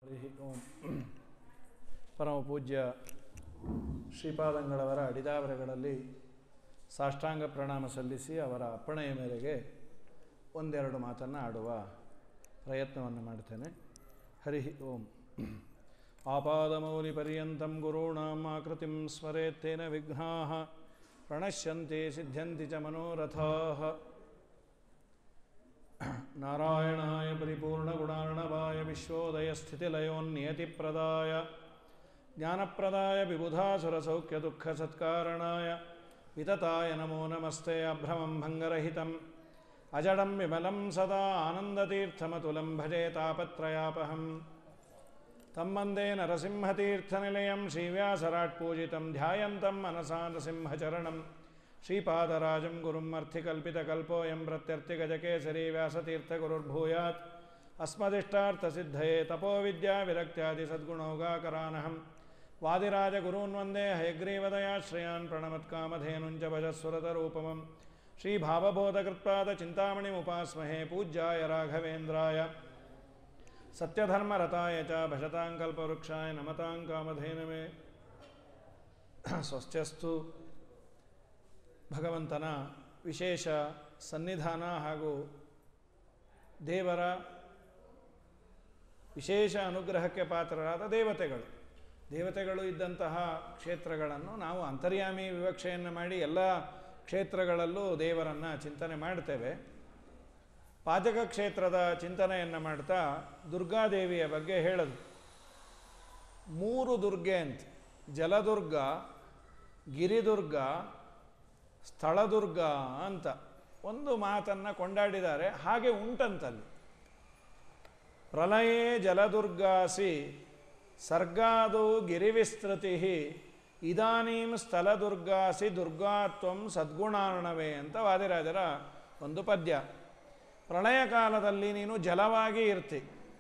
ಹರಿ ಓಂ ಪರಮ ಪೂಜ್ಯ ಶ್ರೀಪಾದಂಗಳವರ ಅಡಿದಾವರೆಗಳಲ್ಲಿ ಸಾಷ್ಟಾಂಗ ಪ್ರಣಾಮ ಸಲ್ಲಿಸಿ ಅವರ ಅಪ್ಪಣೆಯ ಮೇರೆಗೆ ಒಂದೆರಡು ಮಾತನ್ನು ಆಡುವ ಪ್ರಯತ್ನವನ್ನು ಮಾಡ್ತೇನೆ ಹರಿ ಓಂ ಆಪಾದಮೌಲಿಪರ್ಯಂತಂ ಗುರುಣಾಂ ಆಕೃತಿಂ ಸ್ಮರೇತ್ತೇನ ವಿಘ್ನಾಃ ಪ್ರಣಶ್ಯಂತೆ ಸಿದ್ಧ್ಯಂತಿ ಚ ಮನೋರಥಾಃ ನಾರಾಯಣಾಯ ಪರಿಪೂರ್ಣಗುಣಾರ್ಣವಾಯ ವಿಶ್ವೋದಯಸ್ಥಿತಿಲಯೋನ್ನಿಯತಿಪ್ರದಾಯ ಜ್ಞಾನಪ್ರದಾಯ ವಿಬುಧಾಸುರಸೌಖ್ಯದುಃಖಸತ್ಕಾರಣಾಯ ವಿತತಾಯ ನಮೋ ನಮಸ್ತೆ ಅಭ್ರಮಂ ಭಂಗರಹಿತಂ ಅಜಡಂ ವಿಮಲಂ ಸದಾ ಆನಂದತೀರ್ಥಮತುಲಂ ಭಜೆ ತಾಪತ್ರಯಾಪಹಂ ತಮ್ಮಂದೇ ನರಸಿಂಹತೀರ್ಥನಿಲಯಂ ಶ್ರೀವ್ಯಾಸರಾಟ್ಪೂಜಿತಂ ಧ್ಯಾಯಂತಂ ಮನಸಾ ನರಸಿಂಹಚರಣಂ ಶ್ರೀಪಾದರಾಜಂ ಗುರುಂ ಅರ್ಥಿಕಲ್ಪಿತಕಲ್ಪೋಯಂ ಪ್ರತ್ಯರ್ಥಿಗಜಕೇಸರಿ ವ್ಯಾಸತೀರ್ಥಗುರುರ್ಭೂಯಾತ್ ಅಸ್ಮದಿಷ್ಟಾರ್ಥಸಿದ್ಧಯೇ ತಪೋವಿದ್ಯಾವಿರಕ್ತ್ಯಾದಿ ಸದ್ಗುಣೌಗಾಕರಾನಹಂ ವಾದಿರಾಜಗುರೂನ್ ವಂದೇ ಹಯಗ್ರೀವದಯಾಶ್ರಯಾನ್ ಪ್ರಣಮತ್ಕಾಮಧೇನುಂಚ ಭಜಸ್ವರತರೂಪಮಂ ಶ್ರೀಭಾವಬೋಧಕೃತ್ಪಾದ ಚಿಂತಾಮಣಿಮುಪಾಸ್ಮಹೇ ಪೂಜ್ಯಾಯ ರಾಘವೇಂದ್ರಾಯ ಸತ್ಯಧರ್ಮರತಾಯ ಚ ಭಜತಾಂಕಲ್ಪವೃಕ್ಷಾಯ ನಮತಾಂ ಕಾಮಧೇನವೇ ಸ್ವಸ್ಥ್ಯಸ್ತು ಭಗವಂತನ ವಿಶೇಷ ಸನ್ನಿಧಾನ ಹಾಗೂ ದೇವರ ವಿಶೇಷ ಅನುಗ್ರಹಕ್ಕೆ ಪಾತ್ರರಾದ ದೇವತೆಗಳು ದೇವತೆಗಳು ಇದ್ದಂತಹ ಕ್ಷೇತ್ರಗಳನ್ನು ನಾವು ಅಂತರ್ಯಾಮಿ ವಿವಕ್ಷೆಯನ್ನು ಮಾಡಿ ಎಲ್ಲ ಕ್ಷೇತ್ರಗಳಲ್ಲೂ ದೇವರನ್ನು ಚಿಂತನೆ ಮಾಡ್ತೇವೆ ಪಾಜಕ ಕ್ಷೇತ್ರದ ಚಿಂತನೆಯನ್ನು ಮಾಡ್ತಾ ದುರ್ಗಾದೇವಿಯ ಬಗ್ಗೆ ಹೇಳೋದು ಮೂರು ದುರ್ಗೆ ಅಂತ ಜಲದುರ್ಗ ಗಿರಿದುರ್ಗ ಸ್ಥಳದುರ್ಗ ಅಂತ ಒಂದು ಮಾತನ್ನು ಕೊಂಡಾಡಿದ್ದಾರೆ ಹಾಗೆ ಉಂಟಂತಲ್ಲಿ ಪ್ರಲಯೇ ಜಲದುರ್ಗಾಸಿ ಸರ್ಗಾದು ಗಿರಿವಿಸ್ತೃತಿ ಇದಾನೀಂ ಸ್ಥಳದುರ್ಗಾಸಿ ದುರ್ಗಾತ್ವಂ ಸದ್ಗುಣಾರ್ಣವೇ ಅಂತ ವಾದಿರಾಜರ ಒಂದು ಪದ್ಯ ಪ್ರಳಯ ಕಾಲದಲ್ಲಿ ನೀನು ಜಲವಾಗಿ ಇರ್ತಿ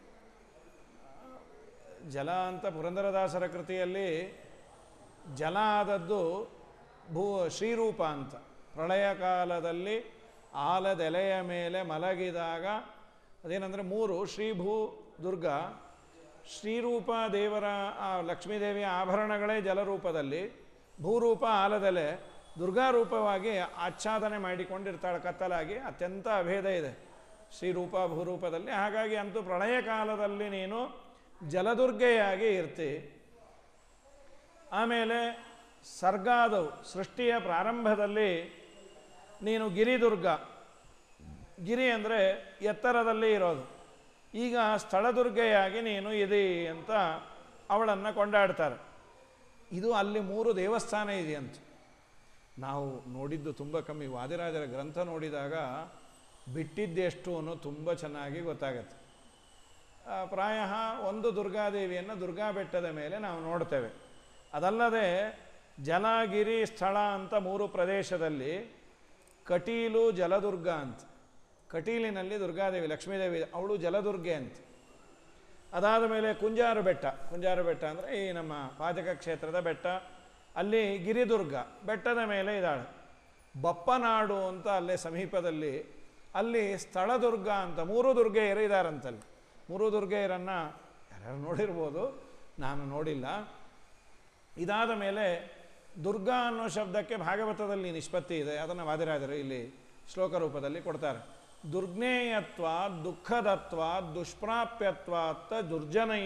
ಜಲ ಅಂತ ಪುರಂದರದಾಸರ ಕೃತಿಯಲ್ಲಿ ಜಲ ಆದದ್ದು ಭೂ ಶ್ರೀರೂಪ ಅಂತ ಪ್ರಳಯ ಕಾಲದಲ್ಲಿ ಆಲದೆಲೆಯ ಮೇಲೆ ಮಲಗಿದಾಗ ಅದೇನೆಂದರೆ ಮೂರು ಶ್ರೀಭೂ ದುರ್ಗ ಶ್ರೀರೂಪ ದೇವರ ಆ ಲಕ್ಷ್ಮೀದೇವಿಯ ಆಭರಣಗಳೇ ಜಲರೂಪದಲ್ಲಿ ಭೂರೂಪ ಆಲದೆಲೆ ದುರ್ಗಾರೂಪವಾಗಿ ಆಚ್ಛಾದನೆ ಮಾಡಿಕೊಂಡಿರ್ತಾಳೆ ಕತ್ತಲಾಗಿ ಅತ್ಯಂತ ಅಭೇದ ಇದೆ ಶ್ರೀರೂಪ ಭೂರೂಪದಲ್ಲಿ ಹಾಗಾಗಿ ಅಂತೂ ಪ್ರಳಯ ಕಾಲದಲ್ಲಿ ನೀನು ಜಲದುರ್ಗೆಯಾಗಿ ಇರ್ತಿ ಆಮೇಲೆ ಸರ್ಗಾದವು ಸೃಷ್ಟಿಯ ಪ್ರಾರಂಭದಲ್ಲಿ ನೀನು ಗಿರಿದುರ್ಗ ಗಿರಿ ಅಂದರೆ ಎತ್ತರದಲ್ಲಿ ಇರೋದು ಈಗ ಸ್ಥಳದುರ್ಗೆಯಾಗಿ ನೀನು ಇದಿ ಅಂತ ಅವಳನ್ನು ಕೊಂಡಾಡ್ತಾರೆ ಇದು ಅಲ್ಲಿ ಮೂರು ದೇವಸ್ಥಾನ ಇದೆಯಂತ ನಾವು ನೋಡಿದ್ದು ತುಂಬ ಕಮ್ಮಿ ವಾದಿರಾಜರ ಗ್ರಂಥ ನೋಡಿದಾಗ ಬಿಟ್ಟಿದ್ದೆಷ್ಟು ಅನ್ನೋ ತುಂಬ ಚೆನ್ನಾಗಿ ಗೊತ್ತಾಗತ್ತೆ ಪ್ರಾಯ ಒಂದು ದುರ್ಗಾದೇವಿಯನ್ನು ದುರ್ಗಾ ಬೆಟ್ಟದ ಮೇಲೆ ನಾವು ನೋಡ್ತೇವೆ ಅದಲ್ಲದೆ ಜಲಗಿರಿ ಸ್ಥಳ ಅಂತ ಮೂರು ಪ್ರದೇಶದಲ್ಲಿ ಕಟೀಲು ಜಲದುರ್ಗ ಅಂತ ಕಟೀಲಿನಲ್ಲಿ ದುರ್ಗಾದೇವಿ ಲಕ್ಷ್ಮೀದೇವಿ ಅವಳು ಜಲದುರ್ಗೆ ಅಂತ ಅದಾದ ಮೇಲೆ ಕುಂಜಾರು ಬೆಟ್ಟ ಕುಂಜಾರು ಬೆಟ್ಟ ಅಂದರೆ ಈ ನಮ್ಮ ಪಾಜಕ ಕ್ಷೇತ್ರದ ಬೆಟ್ಟ ಅಲ್ಲಿ ಗಿರಿದುರ್ಗ ಬೆಟ್ಟದ ಮೇಲೆ ಇದ್ದಾಳೆ ಬಪ್ಪನಾಡು ಅಂತ ಅಲ್ಲೇ ಸಮೀಪದಲ್ಲಿ ಅಲ್ಲಿ ಸ್ಥಳದುರ್ಗ ಅಂತ ಮೂರು ದುರ್ಗೆಯರು ಇದ್ದಾರಂತಲ್ಲಿ ಮೂರು ದುರ್ಗೆಯರನ್ನು ಯಾರ್ಯಾರು ನೋಡಿರ್ಬೋದು ನಾನು ನೋಡಿಲ್ಲ ಇದಾದ ಮೇಲೆ ದುರ್ಗಾ ಅನ್ನೋ ಶಬ್ದಕ್ಕೆ ಭಾಗವತದಲ್ಲಿ ನಿಷ್ಪತ್ತಿ ಇದೆ ಅದನ್ನು ವಾದಿರಾಜರು ಇಲ್ಲಿ ಶ್ಲೋಕ ರೂಪದಲ್ಲಿ ಕೊಡ್ತಾರೆ ದುರ್ಜ್ಞೇಯತ್ವ ದುಃಖದತ್ವ ದುಷ್ಪ್ರಾಪ್ಯತ್ವಾತ್ತ ದುರ್ಜನೈ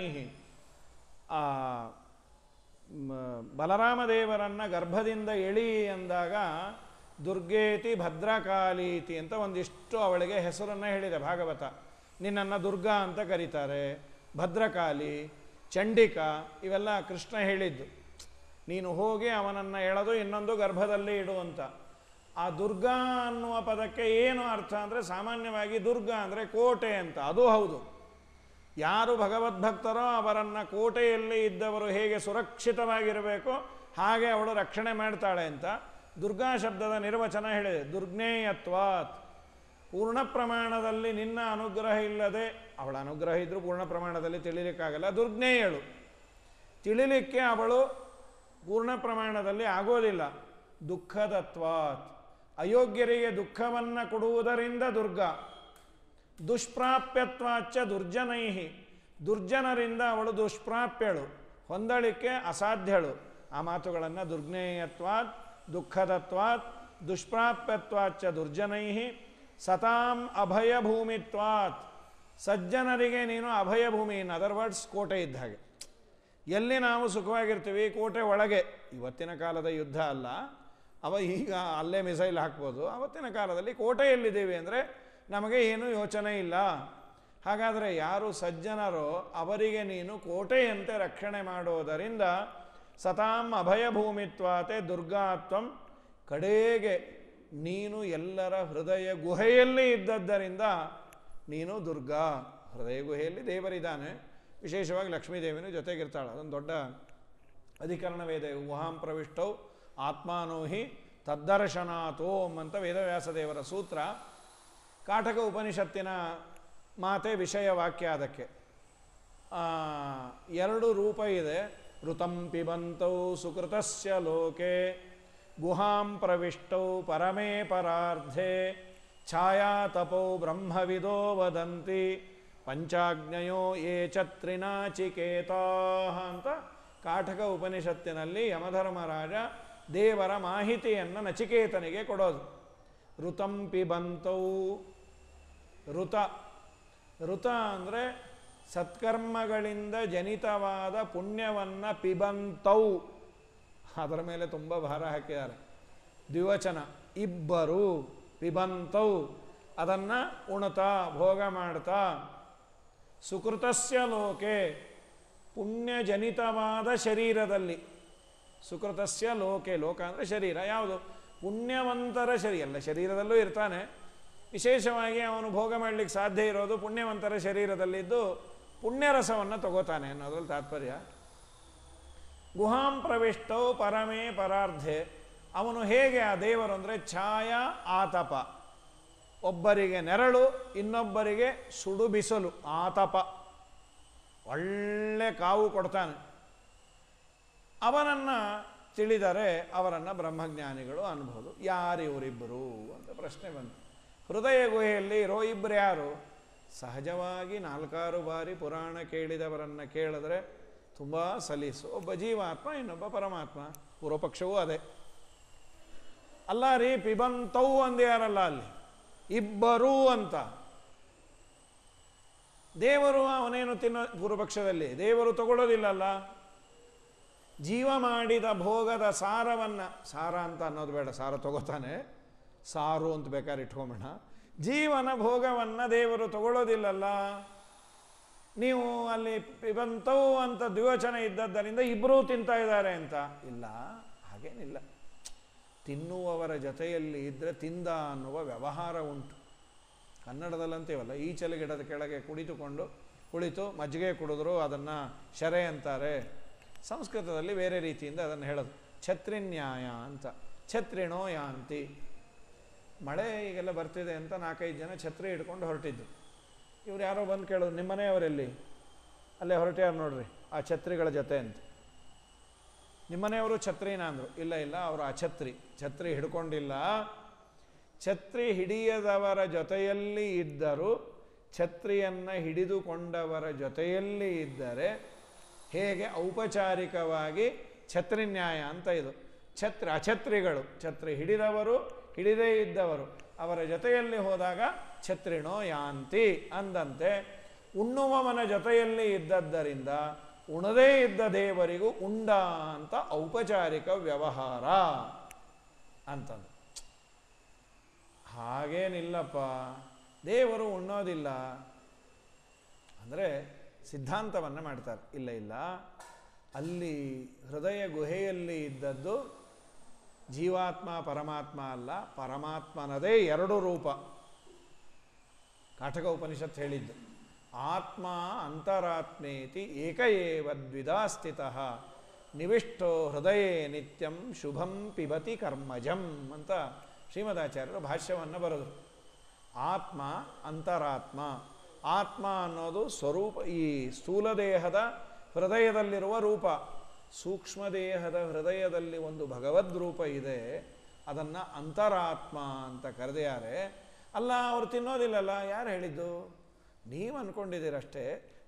ಬಲರಾಮದೇವರನ್ನು ಗರ್ಭದಿಂದ ಎಳಿ ಎಂದಾಗ ದುರ್ಗೇತಿ ಭದ್ರಕಾಲೀತಿ ಅಂತ ಒಂದಿಷ್ಟು ಅವಳಿಗೆ ಹೆಸರನ್ನು ಹೇಳಿದೆ ಭಾಗವತ ನಿನ್ನನ್ನು ದುರ್ಗಾ ಅಂತ ಕರೀತಾರೆ ಭದ್ರಕಾಳಿ ಚಂಡಿಕಾ ಇವೆಲ್ಲ ಕೃಷ್ಣ ಹೇಳಿದ್ದು ನೀನು ಹೋಗಿ ಅವನನ್ನು ಎಳೆದು ಇನ್ನೊಂದು ಗರ್ಭದಲ್ಲಿ ಇಡುವಂತ ಆ ದುರ್ಗಾ ಅನ್ನುವ ಪದಕ್ಕೆ ಏನು ಅರ್ಥ ಅಂದರೆ ಸಾಮಾನ್ಯವಾಗಿ ದುರ್ಗ ಅಂದರೆ ಕೋಟೆ ಅಂತ ಅದು ಹೌದು ಯಾರು ಭಗವದ್ಭಕ್ತರೋ ಅವರನ್ನು ಕೋಟೆಯಲ್ಲಿ ಇದ್ದವರು ಹೇಗೆ ಸುರಕ್ಷಿತವಾಗಿರಬೇಕೋ ಹಾಗೆ ಅವಳು ರಕ್ಷಣೆ ಮಾಡ್ತಾಳೆ ಅಂತ ದುರ್ಗಾ ಶಬ್ದದ ನಿರ್ವಚನ ಹೇಳಿದೆ ದುರ್ಜ್ಞೇಯತ್ವಾತ್ ಪೂರ್ಣ ಪ್ರಮಾಣದಲ್ಲಿ ನಿನ್ನ ಅನುಗ್ರಹ ಇಲ್ಲದೆ ಅವಳ ಅನುಗ್ರಹ ಇದ್ದರೂ ಪೂರ್ಣ ಪ್ರಮಾಣದಲ್ಲಿ ತಿಳಿಲಿಕ್ಕಾಗಲ್ಲ ದುರ್ಜ್ಞೇಯಳು ತಿಳಿಲಿಕ್ಕೆ ಅವಳು ಪೂರ್ಣ ಪ್ರಮಾಣದಲ್ಲಿ ಆಗೋದಿಲ್ಲ ದುಃಖದತ್ವಾತ್ ಅಯೋಗ್ಯರಿಗೆ ದುಃಖವನ್ನು ಕೊಡುವುದರಿಂದ ದುರ್ಗ ದುಷ್ಪ್ರಾಪ್ಯತ್ವಾಚ್ಚ ದುರ್ಜನೈ ದುರ್ಜನರಿಂದ ಅವಳು ದುಷ್ಪ್ರಾಪ್ಯಳು ಹೊಂದಳಿಕೆ ಅಸಾಧ್ಯಳು ಆ ಮಾತುಗಳನ್ನು ದುರ್ಜ್ಞೇಯತ್ವಾತ್ ದುಃಖದತ್ವಾತ್ ದುಷ್ಪ್ರಾಪ್ಯತ್ವಾಚ್ಚ ದುರ್ಜನೈ ಸತಾಂ ಅಭಯಭೂಮಿತ್ವಾತ್ ಸಜ್ಜನರಿಗೆ ನೀನು ಅಭಯಭೂಮಿ ಇನ್ ಅದರ್ ವರ್ಡ್ಸ್ ಕೋಟೆ ಇದ್ದ ಹಾಗೆ ಎಲ್ಲಿ ನಾವು ಸುಖವಾಗಿರ್ತೀವಿ ಕೋಟೆ ಒಳಗೆ ಇವತ್ತಿನ ಕಾಲದ ಯುದ್ಧ ಅಲ್ಲ ಅವ ಈಗ ಅಲ್ಲೇ ಮಿಸೈಲ್ ಹಾಕ್ಬೋದು ಅವತ್ತಿನ ಕಾಲದಲ್ಲಿ ಕೋಟೆಯಲ್ಲಿದ್ದೀವಿ ಅಂದರೆ ನಮಗೆ ಏನೂ ಯೋಚನೆ ಇಲ್ಲ ಹಾಗಾದರೆ ಯಾರು ಸಜ್ಜನರೋ ಅವರಿಗೆ ನೀನು ಕೋಟೆಯಂತೆ ರಕ್ಷಣೆ ಮಾಡೋದರಿಂದ ಸತಾಂ ಅಭಯಭೂಮಿತ್ವಾತೆ ದುರ್ಗಾತ್ವಂ ಕಡೆಗೆ ನೀನು ಎಲ್ಲರ ಹೃದಯ ಗುಹೆಯಲ್ಲಿ ಇದ್ದದ್ದರಿಂದ ನೀನು ದುರ್ಗಾ ಹೃದಯ ಗುಹೆಯಲ್ಲಿ ದೇವರಿದ್ದಾನೆ ವಿಶೇಷವಾಗಿ ಲಕ್ಷ್ಮೀದೇವಿನೂ ಜೊತೆಗಿರ್ತಾಳೆ ಅದೊಂದು ದೊಡ್ಡ ಅಧಿಕರಣ ವೇದ ಗುಹಾಂ ಪ್ರವಿಷ್ಟೌ ಆತ್ಮಾನೋ ಹಿ ತದ್ದರ್ಶನಾಥೋಂ ಅಂತ ವೇದವ್ಯಾಸ ದೇವರ ಸೂತ್ರ ಕಾಟಕ ಉಪನಿಷತ್ತಿನ ಮಾತೆ ವಿಷಯ ವಾಕ್ಯ ಅದಕ್ಕೆ ಆ, ಎರಡು ರೂಪ ಇದೆ ಋತಂ ಪಿಬಂತೌ ಸುಕೃತಸ್ಯ ಲೋಕೆ ಗುಹಾಂ ಪ್ರವಿಷ್ಟೌ ಪರಮೇ ಪರಾರ್ಧೆ ಛಾಯಾ ತಪೌ ಬ್ರಹ್ಮವಿದೋ ವದಂತಿ ಪಂಚಾಗ್ನಯೋ ಯೇ ಛತ್ರಿನಾಚಿಕೇತಾ ಅಂತ ಕಾಠಕ ಉಪನಿಷತ್ತಿನಲ್ಲಿ ಯಮಧರ್ಮರಾಜ ದೇವರ ಮಾಹಿತಿಯನ್ನು ನಚಿಕೇತನಿಗೆ ಕೊಡೋದು ಋತಂ ಪಿಬಂತೌ ಋತ ಋತ ಅಂದರೆ ಸತ್ಕರ್ಮಗಳಿಂದ ಜನಿತವಾದ ಪುಣ್ಯವನ್ನು ಪಿಬಂತೌ ಅದರ ಮೇಲೆ ತುಂಬ ಭಾರ ಹಾಕಿದ್ದಾರೆ ದ್ವಿವಚನ ಇಬ್ಬರು ಪಿಬಂತೌ ಅದನ್ನು ಉಣ್ತಾ ಭೋಗ ಮಾಡ್ತಾ ಸುಕೃತಸ್ಯ ಲೋಕೆ ಪುಣ್ಯಜನಿತವಾದ ಶರೀರದಲ್ಲಿ ಸುಕೃತಸ್ಯ ಲೋಕೆ ಲೋಕ ಅಂದರೆ ಶರೀರ ಯಾವುದು ಪುಣ್ಯವಂತರ ಶರೀರ ಎಲ್ಲ ಶರೀರದಲ್ಲೂ ಇರ್ತಾನೆ ವಿಶೇಷವಾಗಿ ಅವನು ಭೋಗ ಮಾಡಲಿಕ್ಕೆ ಸಾಧ್ಯ ಇರೋದು ಪುಣ್ಯವಂತರ ಶರೀರದಲ್ಲಿದ್ದು ಪುಣ್ಯರಸವನ್ನು ತಗೋತಾನೆ ಅನ್ನೋದ್ರಲ್ಲಿ ತಾತ್ಪರ್ಯ ಗುಹಾಂ ಪ್ರವಿಷ್ಟೌ ಪರಮೇ ಪರಾರ್ಧೆ ಅವನು ಹೇಗೆ ಆ ದೇವರು ಅಂದರೆ ಛಾಯಾ ಆತಪ ಒಬ್ಬರಿಗೆ ನೆರಳು ಇನ್ನೊಬ್ಬರಿಗೆ ಸುಡು ಬಿಸಲು ಆತಪ ಒಳ್ಳೆ ಕಾವು ಕೊಡ್ತಾನೆ ಅವನನ್ನು ತಿಳಿದರೆ ಅವರನ್ನು ಬ್ರಹ್ಮಜ್ಞಾನಿಗಳು ಅನ್ಬೋದು ಯಾರು ಇವರಿಬ್ಬರು ಅಂತ ಪ್ರಶ್ನೆ ಬಂತು ಹೃದಯ ಗುಹೆಯಲ್ಲಿ ಇರೋ ಇಬ್ಬರು ಯಾರು ಸಹಜವಾಗಿ ನಾಲ್ಕಾರು ಬಾರಿ ಪುರಾಣ ಕೇಳಿದವರನ್ನು ಕೇಳಿದ್ರೆ ತುಂಬ ಸಲೀಸು ಒಬ್ಬ ಜೀವಾತ್ಮ ಇನ್ನೊಬ್ಬ ಪರಮಾತ್ಮ ಪೂರ್ವಪಕ್ಷವೂ ಅದೇ ಅಲ್ಲ ರೀ ಪಿಬಂತವು ಅಂದ್ಯಾರಲ್ಲ ಅಲ್ಲಿ ಇಬ್ಬರೂ ಅಂತ ದೇವರು ಅವನೇನು ತಿನ್ನೋ ಪೂರ್ವಪಕ್ಷದಲ್ಲಿ ದೇವರು ತಗೊಳ್ಳೋದಿಲ್ಲಲ್ಲ ಜೀವ ಮಾಡಿದ ಭೋಗದ ಸಾರವನ್ನು ಸಾರ ಅಂತ ಅನ್ನೋದು ಬೇಡ ಸಾರ ತಗೋತಾನೆ ಸಾರು ಅಂತ ಬೇಕಾದ್ರೆ ಇಟ್ಕೊಂಬೇಡ ಜೀವನ ಭೋಗವನ್ನು ದೇವರು ತಗೊಳ್ಳೋದಿಲ್ಲಲ್ಲ ನೀವು ಅಲ್ಲಿ ಪಿಬಂತವು ಅಂತ ದ್ವಿವಚನ ಇದ್ದದ್ದರಿಂದ ಇಬ್ಬರೂ ತಿಂತಾ ಇದ್ದಾರೆ ಅಂತ ಇಲ್ಲ ಹಾಗೇನಿಲ್ಲ ತಿನ್ನುವವರ ಜೊತೆಯಲ್ಲಿ ಇದ್ದರೆ ತಿಂದ ಅನ್ನುವ ವ್ಯವಹಾರ ಉಂಟು ಕನ್ನಡದಲ್ಲಂತೀವಲ್ಲ ಈಚಲ ಗಿಡದ ಕೆಳಗೆ ಕುಳಿತುಕೊಂಡು ಕುಳಿತು ಮಜ್ಜಿಗೆ ಕುಡಿದ್ರು ಅದನ್ನು ಶರೆ ಅಂತಾರೆ ಸಂಸ್ಕೃತದಲ್ಲಿ ಬೇರೆ ರೀತಿಯಿಂದ ಅದನ್ನು ಹೇಳೋದು ಛತ್ರಿನ್ಯಾಯ ಅಂತ ಛತ್ರಿಣೋ ಯಾಂತಿ ಮಳೆ ಈಗೆಲ್ಲ ಬರ್ತಿದೆ ಅಂತ ನಾಲ್ಕೈದು ಜನ ಛತ್ರಿ ಹಿಡ್ಕೊಂಡು ಹೊರಟಿದ್ದು ಇವ್ರು ಯಾರೋ ಬಂದು ಕೇಳೋದು ನಿಮ್ಮ ಮನೆಯವರೆಲ್ಲಿ ಅಲ್ಲೇ ಹೊರಟ್ಯಾರು ನೋಡ್ರಿ ಆ ಛತ್ರಿಗಳ ಜೊತೆ ಅಂತ ನಿಮ್ಮನೆಯವರು ಛತ್ರಿನ ಅಂದರು ಇಲ್ಲ ಇಲ್ಲ ಅವರು ಅಛತ್ರಿ ಛತ್ರಿ ಹಿಡ್ಕೊಂಡಿಲ್ಲ ಛತ್ರಿ ಹಿಡಿಯದವರ ಜೊತೆಯಲ್ಲಿ ಇದ್ದರು ಛತ್ರಿಯನ್ನು ಹಿಡಿದುಕೊಂಡವರ ಜೊತೆಯಲ್ಲಿ ಇದ್ದರೆ ಹೇಗೆ ಔಪಚಾರಿಕವಾಗಿ ಛತ್ರಿ ನ್ಯಾಯ ಅಂತ ಇದು ಛತ್ರಿ ಅಛತ್ರಿಗಳು ಛತ್ರಿ ಹಿಡಿದವರು ಹಿಡಿದೇ ಇದ್ದವರು ಅವರ ಜೊತೆಯಲ್ಲಿ ಹೋದಾಗ ಛತ್ರಿಣೋ ಯಾಂತಿ ಅಂದಂತೆ ಉಣ್ಣುವವನ ಜೊತೆಯಲ್ಲಿ ಇದ್ದದ್ದರಿಂದ ಉಣದೇ ಇದ್ದ ದೇವರಿಗೂ ಉಂಡ ಅಂತ ಔಪಚಾರಿಕ ವ್ಯವಹಾರ ಅಂತಂದು ಹಾಗೇನಿಲ್ಲಪ್ಪ ದೇವರು ಉಣ್ಣೋದಿಲ್ಲ ಅಂದರೆ ಸಿದ್ಧಾಂತವನ್ನು ಮಾಡ್ತಾರೆ ಇಲ್ಲ ಇಲ್ಲ ಅಲ್ಲಿ ಹೃದಯ ಗುಹೆಯಲ್ಲಿ ಇದ್ದದ್ದು ಜೀವಾತ್ಮ ಪರಮಾತ್ಮ ಅಲ್ಲ ಪರಮಾತ್ಮನದೇ ಎರಡು ರೂಪ ಕಾಟಕ ಉಪನಿಷತ್ ಹೇಳಿದ್ದು ಆತ್ಮ ಅಂತರಾತ್ಮೇತಿ ಏಕ ಏವ ದ್ವಿಧಾ ಸ್ಥಿತಃ ನಿವಿಷ್ಟೋ ಹೃದಯೇ ನಿತ್ಯಂ ಶುಭಂ ಪಿಬತಿ ಕರ್ಮಜಂ ಅಂತ ಶ್ರೀಮದಾಚಾರ್ಯರು ಭಾಷ್ಯವನ್ನು ಬರೆದರು ಆತ್ಮ ಅಂತರಾತ್ಮ ಆತ್ಮ ಅನ್ನೋದು ಸ್ವರೂಪ ಈ ಸ್ಥೂಲ ದೇಹದ ಹೃದಯದಲ್ಲಿರುವ ರೂಪ ಸೂಕ್ಷ್ಮ ದೇಹದ ಹೃದಯದಲ್ಲಿ ಒಂದು ಭಗವದ್ ರೂಪ ಇದೆ ಅದನ್ನು ಅಂತರಾತ್ಮ ಅಂತ ಕರೆದಿದ್ದಾರೆ ಅಲ್ಲ ಅವರು ತಿನ್ನೋದಿಲ್ಲಲ್ಲ ಯಾರು ಹೇಳಿದ್ದು ನೀವು ಅಂದ್ಕೊಂಡಿದ್ದೀರಷ್ಟೇ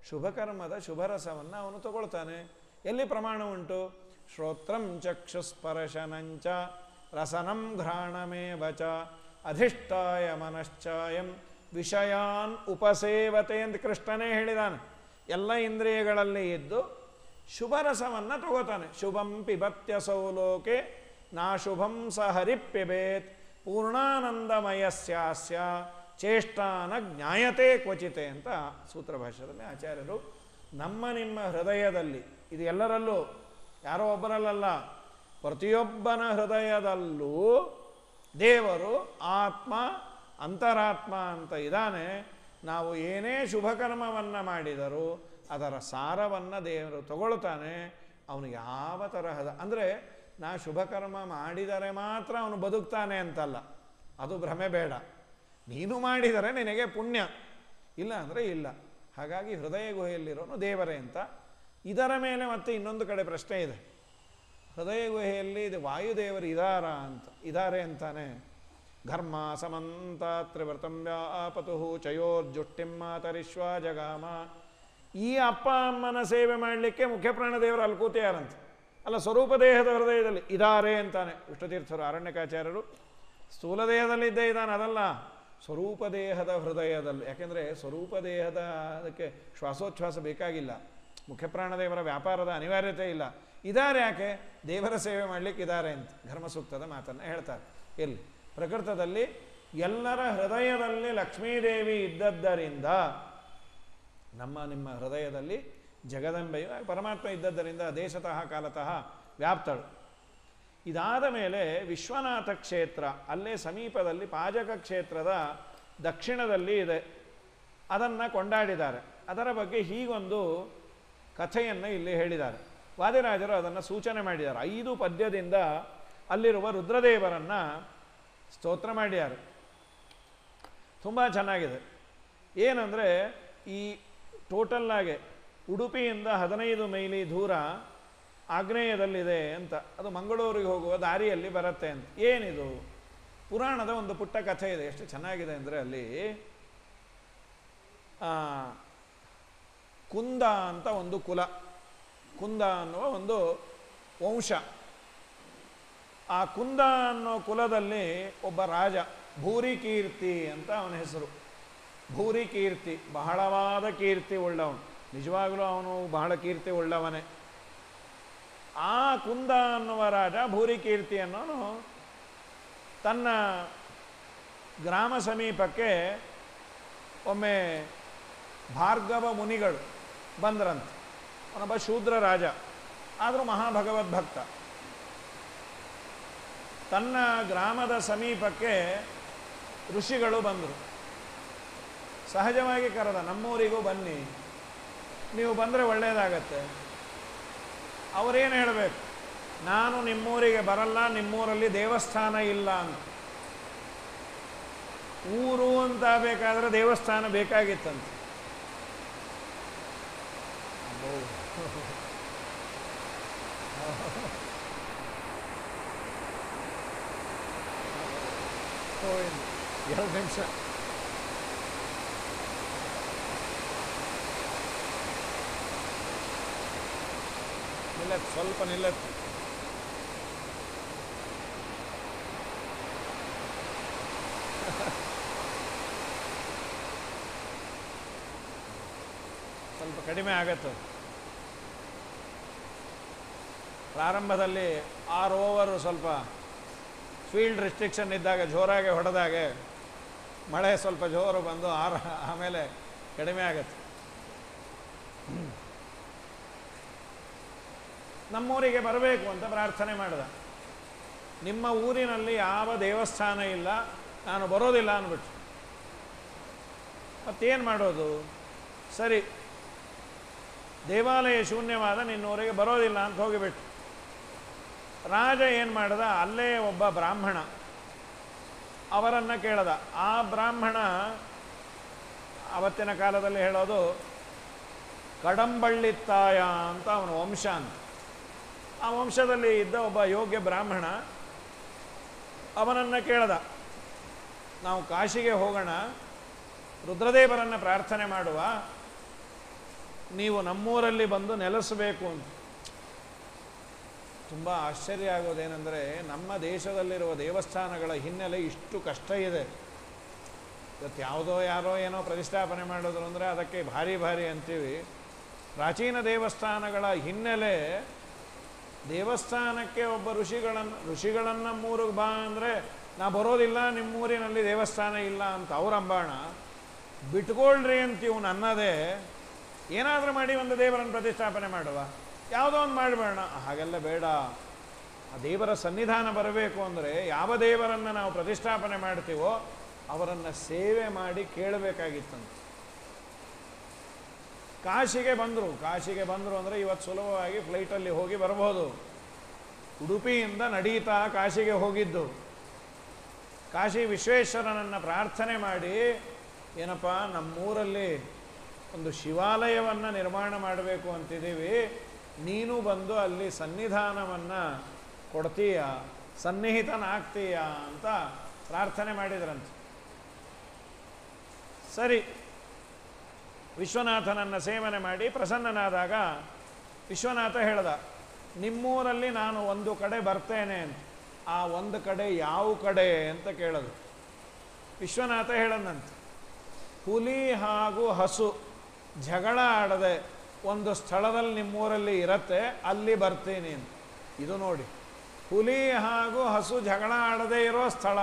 ಶುಭಕರ್ಮದ ಶುಭರಸವನ್ನು ಅವನು ತಗೊಳ್ತಾನೆ ಎಲ್ಲಿ ಪ್ರಮಾಣ ಉಂಟು ಶ್ರೋತ್ರಂ ಚಕ್ಷುಸ್ಪರ್ಶನಂಚ ರಸನಂ ಘ್ರಾಣಮೇವ ಚ ಅಧಿಷ್ಠಾಯ ಮನಶ್ಚಾಯಂ ವಿಷಯಾನ್ ಉಪಸೇವತೆ ಅಂತ ಕೃಷ್ಣನೇ ಹೇಳಿದಾನೆ ಎಲ್ಲ ಇಂದ್ರಿಯಗಳಲ್ಲಿ ಇದ್ದು ಶುಭರಸವನ್ನು ತಗೋತಾನೆ ಶುಭಂ ಪಿಬತ್ಯಸೌ ಲೋಕೆ ನಾಶುಭಂ ಸ ಹರಿಪ್ಯಬೇತ್ ಪೂರ್ಣಾನಂದಮಯಸ್ಯಾಸ್ಯ ಚೇಷ್ಟಾನ ಜ್ಞಾಯತೆ ಕ್ವಚಿತೆ ಅಂತ ಸೂತ್ರ ಭಾಷೆಯಲ್ಲಿ ಆಚಾರ್ಯರು ನಮ್ಮ ನಿಮ್ಮ ಹೃದಯದಲ್ಲಿ ಇದು ಎಲ್ಲರಲ್ಲೂ ಯಾರೋ ಒಬ್ಬರಲ್ಲ ಪ್ರತಿಯೊಬ್ಬನ ಹೃದಯದಲ್ಲೂ ದೇವರು ಆತ್ಮ ಅಂತರಾತ್ಮ ಅಂತ ಇದ್ದಾನೆ ನಾವು ಏನೇ ಶುಭಕರ್ಮವನ್ನು ಮಾಡಿದರೂ ಅದರ ಸಾರವನ್ನು ದೇವರು ತಗೊಳ್ತಾನೆ ಅವನು ಯಾವ ತರಹದ ಅಂದರೆ ನಾ ಶುಭಕರ್ಮ ಮಾಡಿದರೆ ಮಾತ್ರ ಅವನು ಬದುಕ್ತಾನೆ ಅಂತಲ್ಲ ಅದು ಭ್ರಮೆ ಬೇಡ ನೀನು ಮಾಡಿದರೆ ನಿನಗೆ ಪುಣ್ಯ ಇಲ್ಲ ಅಂದರೆ ಇಲ್ಲ ಹಾಗಾಗಿ ಹೃದಯ ಗುಹೆಯಲ್ಲಿರೋನು ದೇವರೇ ಅಂತ ಇದರ ಮೇಲೆ ಮತ್ತೆ ಇನ್ನೊಂದು ಕಡೆ ಪ್ರಶ್ನೆ ಇದೆ ಹೃದಯ ಗುಹೆಯಲ್ಲಿ ಇದು ವಾಯುದೇವರು ಇದಾರ ಅಂತ ಇದ್ದಾರೆ ಅಂತಾನೆ ಘರ್ಮ ಸಮಂತ ತ್ರಿವೃತಂ ವ್ಯಾಪತು ಚಯೋರ್ಜುಟ್ಟಿಂ ಮಾತರಿಶ್ವ ಜಗಾಮ ಈ ಅಪ್ಪ ಅಮ್ಮನ ಸೇವೆ ಮಾಡಲಿಕ್ಕೆ ಮುಖ್ಯಪ್ರಾಣದೇವರು ಅಲ್ಲಿ ಕೂತಿಯಾರಂತೆ ಅಲ್ಲ ಸ್ವರೂಪ ದೇಹದ ಹೃದಯದಲ್ಲಿ ಇದಾರೆ ಅಂತಾನೆ ವಿಷ್ಣುತೀರ್ಥರು ಅರಣ್ಯಕಾಚಾರ್ಯರು ಸ್ಥೂಲ ದೇಹದಲ್ಲಿ ಇದ್ದೇ ಇದ್ದಾನೆ ಅದಲ್ಲ ಸ್ವರೂಪ ದೇಹದ ಹೃದಯದಲ್ಲಿ ಯಾಕೆಂದರೆ ಸ್ವರೂಪ ದೇಹದ ಅದಕ್ಕೆ ಶ್ವಾಸೋಚ್ಛ್ವಾಸ ಬೇಕಾಗಿಲ್ಲ ಮುಖ್ಯಪ್ರಾಣದೇವರ ವ್ಯಾಪಾರದ ಅನಿವಾರ್ಯತೆ ಇಲ್ಲ ಇದ್ದಾರೆ ಯಾಕೆ ದೇವರ ಸೇವೆ ಮಾಡಲಿಕ್ಕೆ ಇದ್ದಾರೆ ಅಂತ ಧರ್ಮ ಸೂಕ್ತದ ಮಾತನ್ನು ಹೇಳ್ತಾರೆ ಎಲ್ಲಿ ಪ್ರಕೃತದಲ್ಲಿ ಎಲ್ಲರ ಹೃದಯದಲ್ಲಿ ಲಕ್ಷ್ಮೀದೇವಿ ಇದ್ದದ್ದರಿಂದ ನಮ್ಮ ನಿಮ್ಮ ಹೃದಯದಲ್ಲಿ ಜಗದಂಬೆಯು ಪರಮಾತ್ಮ ಇದ್ದದ್ದರಿಂದ ದೇಶತಃ ಕಾಲತಃ ವ್ಯಾಪ್ತಳು ಇದಾದ ಮೇಲೆ ವಿಶ್ವನಾಥ ಕ್ಷೇತ್ರ ಅಲ್ಲೇ ಸಮೀಪದಲ್ಲಿ ಪಾಜಕ ಕ್ಷೇತ್ರದ ದಕ್ಷಿಣದಲ್ಲಿ ಇದೆ ಅದನ್ನು ಕೊಂಡಾಡಿದ್ದಾರೆ ಅದರ ಬಗ್ಗೆ ಹೀಗೊಂದು ಕಥೆಯನ್ನು ಇಲ್ಲಿ ಹೇಳಿದ್ದಾರೆ ವಾದಿರಾಜರು ಅದನ್ನು ಸೂಚನೆ ಮಾಡಿದ್ದಾರೆ ಐದು ಪದ್ಯದಿಂದ ಅಲ್ಲಿರುವ ರುದ್ರದೇವರನ್ನು ಸ್ತೋತ್ರ ಮಾಡಿದ್ದಾರೆ ತುಂಬ ಚೆನ್ನಾಗಿದೆ ಏನಂದರೆ ಈ ಟೋಟಲ್ಲಾಗೆ ಉಡುಪಿಯಿಂದ ಹದಿನೈದು ಮೈಲಿ ದೂರ ಆಗ್ನೇಯದಲ್ಲಿದೆ ಅಂತ ಅದು ಮಂಗಳೂರಿಗೆ ಹೋಗುವ ದಾರಿಯಲ್ಲಿ ಬರುತ್ತೆ ಅಂತ ಏನಿದು ಪುರಾಣದ ಒಂದು ಪುಟ್ಟ ಕಥೆ ಇದೆ ಎಷ್ಟು ಚೆನ್ನಾಗಿದೆ ಅಂದರೆ ಅಲ್ಲಿ ಆ, ಕುಂದ ಅಂತ ಒಂದು ಕುಲ ಕುಂದ ಅನ್ನುವ ಒಂದು ವಂಶ ಆ ಕುಂದ ಅನ್ನೋ ಕುಲದಲ್ಲಿ ಒಬ್ಬ ರಾಜ ಭೂರಿ ಕೀರ್ತಿ ಅಂತ ಅವನ ಹೆಸರು ಭೂರಿ ಕೀರ್ತಿ ಬಹಳವಾದ ಕೀರ್ತಿ ಉಳ್ಳವನು ನಿಜವಾಗಲೂ ಅವನು ಬಹಳ ಕೀರ್ತಿ ಉಳ್ಳವನೇ ಆ ಕುಂದ ಅನ್ನುವ ರಾಜ ಭೂರಿ ಕೀರ್ತಿ ಅನ್ನೋನು ತನ್ನ ಗ್ರಾಮ ಸಮೀಪಕ್ಕೆ ಒಮ್ಮೆ ಭಾರ್ಗವ ಮುನಿಗಳು ಬಂದ್ರಂತೆ ಅವನೊಬ್ಬ ಶೂದ್ರ ರಾಜ ಆದರೂ ಮಹಾಭಗವದ್ಭಕ್ತ ತನ್ನ ಗ್ರಾಮದ ಸಮೀಪಕ್ಕೆ ಋಷಿಗಳು ಬಂದರು ಸಹಜವಾಗಿ ಕರೆದ ನಮ್ಮೂರಿಗೂ ಬನ್ನಿ ನೀವು ಬಂದರೆ ಒಳ್ಳೆಯದಾಗತ್ತೆ ಅವರೇನು ಹೇಳಬೇಕು ನಾನು ನಿಮ್ಮೂರಿಗೆ ಬರಲ್ಲ ನಿಮ್ಮೂರಲ್ಲಿ ದೇವಸ್ಥಾನ ಇಲ್ಲ ಅಂತ ಊರು ಅಂತ ಬೇಕಾದರೆ ದೇವಸ್ಥಾನ ಬೇಕಾಗಿತ್ತಂತೆ ಅಬ್ಬೋ. ಹೋಯ್ತು. ಎರಡು ನಿಮಿಷ ನಿಲ್ಲತ್ತು ಸ್ವಲ್ಪ ನಿಲ್ಲತ್ತು ಸ್ವಲ್ಪ ಕಡಿಮೆ ಆಗತ್ತೆ ಪ್ರಾರಂಭದಲ್ಲಿ ಆರು ಓವರು ಸ್ವಲ್ಪ ಫೀಲ್ಡ್ ರಿಸ್ಟ್ರಿಕ್ಷನ್ ಇದ್ದಾಗ ಜೋರಾಗಿ ಹೊಡೆದಾಗೆ ಮಳೆ ಸ್ವಲ್ಪ ಜೋರು ಬಂದು ಆರ ಆಮೇಲೆ ಕಡಿಮೆ ಆಗತ್ತೆ ನಮ್ಮೂರಿಗೆ ಬರಬೇಕು ಅಂತ ಪ್ರಾರ್ಥನೆ ಮಾಡಿದ ನಿಮ್ಮ ಊರಿನಲ್ಲಿ ಯಾವ ದೇವಸ್ಥಾನ ಇಲ್ಲ ನಾನು ಬರೋದಿಲ್ಲ ಅಂದ್ಬಿಟ್ಟು ಮತ್ತೇನು ಮಾಡೋದು ಸರಿ ದೇವಾಲಯ ಶೂನ್ಯವಾದ ನಿನ್ನೂರಿಗೆ ಬರೋದಿಲ್ಲ ಅಂತ ಹೋಗಿಬಿಟ್ಟು ರಾಜ ಏನು ಮಾಡ್ದ ಅಲ್ಲೇ ಒಬ್ಬ ಬ್ರಾಹ್ಮಣ ಅವರನ್ನು ಕೇಳದ ಆ ಬ್ರಾಹ್ಮಣ ಅವತ್ತಿನ ಕಾಲದಲ್ಲಿ ಹೇಳೋದು ಕಡಂಬಳ್ಳಿತ್ತಾಯ ಅಂತ ಅವನ ವಂಶ ಅಂತ ಆ ವಂಶದಲ್ಲಿ ಇದ್ದ ಒಬ್ಬ ಯೋಗ್ಯ ಬ್ರಾಹ್ಮಣ ಅವನನ್ನು ಕೇಳ್ದ ನಾವು ಕಾಶಿಗೆ ಹೋಗೋಣ ರುದ್ರದೇವರನ್ನು ಪ್ರಾರ್ಥನೆ ಮಾಡುವ ನೀವು ನಮ್ಮೂರಲ್ಲಿ ಬಂದು ನೆಲೆಸಬೇಕು ಅಂತ ತುಂಬ ಆಶ್ಚರ್ಯ ಆಗೋದೇನೆಂದರೆ ನಮ್ಮ ದೇಶದಲ್ಲಿರುವ ದೇವಸ್ಥಾನಗಳ ಹಿನ್ನೆಲೆ ಇಷ್ಟು ಕಷ್ಟ ಇದೆ ಇವತ್ತು ಯಾವುದೋ ಯಾರೋ ಏನೋ ಪ್ರತಿಷ್ಠಾಪನೆ ಮಾಡಿದ್ರು ಅಂದರೆ ಅದಕ್ಕೆ ಭಾರಿ ಭಾರಿ ಅಂತೀವಿ ಪ್ರಾಚೀನ ದೇವಸ್ಥಾನಗಳ ಹಿನ್ನೆಲೆ ದೇವಸ್ಥಾನಕ್ಕೆ ಒಬ್ಬ ಋಷಿಗಳನ್ನು ಋಷಿಗಳನ್ನು ಮೂರಿಗೆ ಬಾ ಅಂದರೆ ನಾ ಬರೋದಿಲ್ಲ ನಿಮ್ಮೂರಿನಲ್ಲಿ ದೇವಸ್ಥಾನ ಇಲ್ಲ ಅಂತ ಅವ್ರ ಅಂಬಾಣ ಬಿಟ್ಕೊಳ್ರಿ ಅಂತ ಇವ್ನು ಅನ್ನದೇ ಏನಾದರೂ ಮಾಡಿ ಒಂದು ದೇವರನ್ನು ಪ್ರತಿಷ್ಠಾಪನೆ ಮಾಡುವ ಯಾವುದೋ ಒಂದು ಮಾಡಬೇಡ ಹಾಗೆಲ್ಲ ಬೇಡ ಆ ದೇವರ ಸನ್ನಿಧಾನ ಬರಬೇಕು ಅಂದರೆ ಯಾವ ದೇವರನ್ನು ನಾವು ಪ್ರತಿಷ್ಠಾಪನೆ ಮಾಡ್ತೀವೋ ಅವರನ್ನು ಸೇವೆ ಮಾಡಿ ಕೇಳಬೇಕಾಗಿತ್ತಂತೆ ಕಾಶಿಗೆ ಬಂದರು ಕಾಶಿಗೆ ಬಂದರು ಅಂದರೆ ಇವತ್ತು ಸುಲಭವಾಗಿ ಫ್ಲೈಟಲ್ಲಿ ಹೋಗಿ ಬರಬಹುದು ಉಡುಪಿಯಿಂದ ನಡೀತಾ ಕಾಶಿಗೆ ಹೋಗಿದ್ದು ಕಾಶಿ ವಿಶ್ವೇಶ್ವರನನ್ನು ಪ್ರಾರ್ಥನೆ ಮಾಡಿ ಏನಪ್ಪ ನಮ್ಮೂರಲ್ಲಿ ಒಂದು ಶಿವಾಲಯವನ್ನು ನಿರ್ಮಾಣ ಮಾಡಬೇಕು ಅಂತಿದ್ದೀವಿ ನೀನು ಬಂದು ಅಲ್ಲಿ ಸನ್ನಿಧಾನವನ್ನು ಕೊಡ್ತೀಯ ಸನ್ನಿಹಿತನಾಗ್ತೀಯ ಅಂತ ಪ್ರಾರ್ಥನೆ ಮಾಡಿದ್ರಂತೆ ಸರಿ ವಿಶ್ವನಾಥನನ್ನು ಸೇವನೆ ಮಾಡಿ ಪ್ರಸನ್ನನಾದಾಗ ವಿಶ್ವನಾಥ ಹೇಳ್ದ ನಿಮ್ಮೂರಲ್ಲಿ ನಾನು ಒಂದು ಕಡೆ ಬರ್ತೇನೆ ಅಂತ ಆ ಒಂದು ಕಡೆ ಯಾವ ಕಡೆ ಅಂತ ಕೇಳೋದು ವಿಶ್ವನಾಥ ಹೇಳದಂತೆ ಹುಲಿ ಹಾಗೂ ಹಸು ಜಗಳ ಆಡದೆ ಒಂದು ಸ್ಥಳದಲ್ಲಿ ನಿಮ್ಮೂರಲ್ಲಿ ಇರತ್ತೆ ಅಲ್ಲಿ ಬರ್ತೀನಿ ಅಂತ ಇದು ನೋಡಿ ಹುಲಿ ಹಾಗೂ ಹಸು ಜಗಳ ಆಡದೆ ಇರೋ ಸ್ಥಳ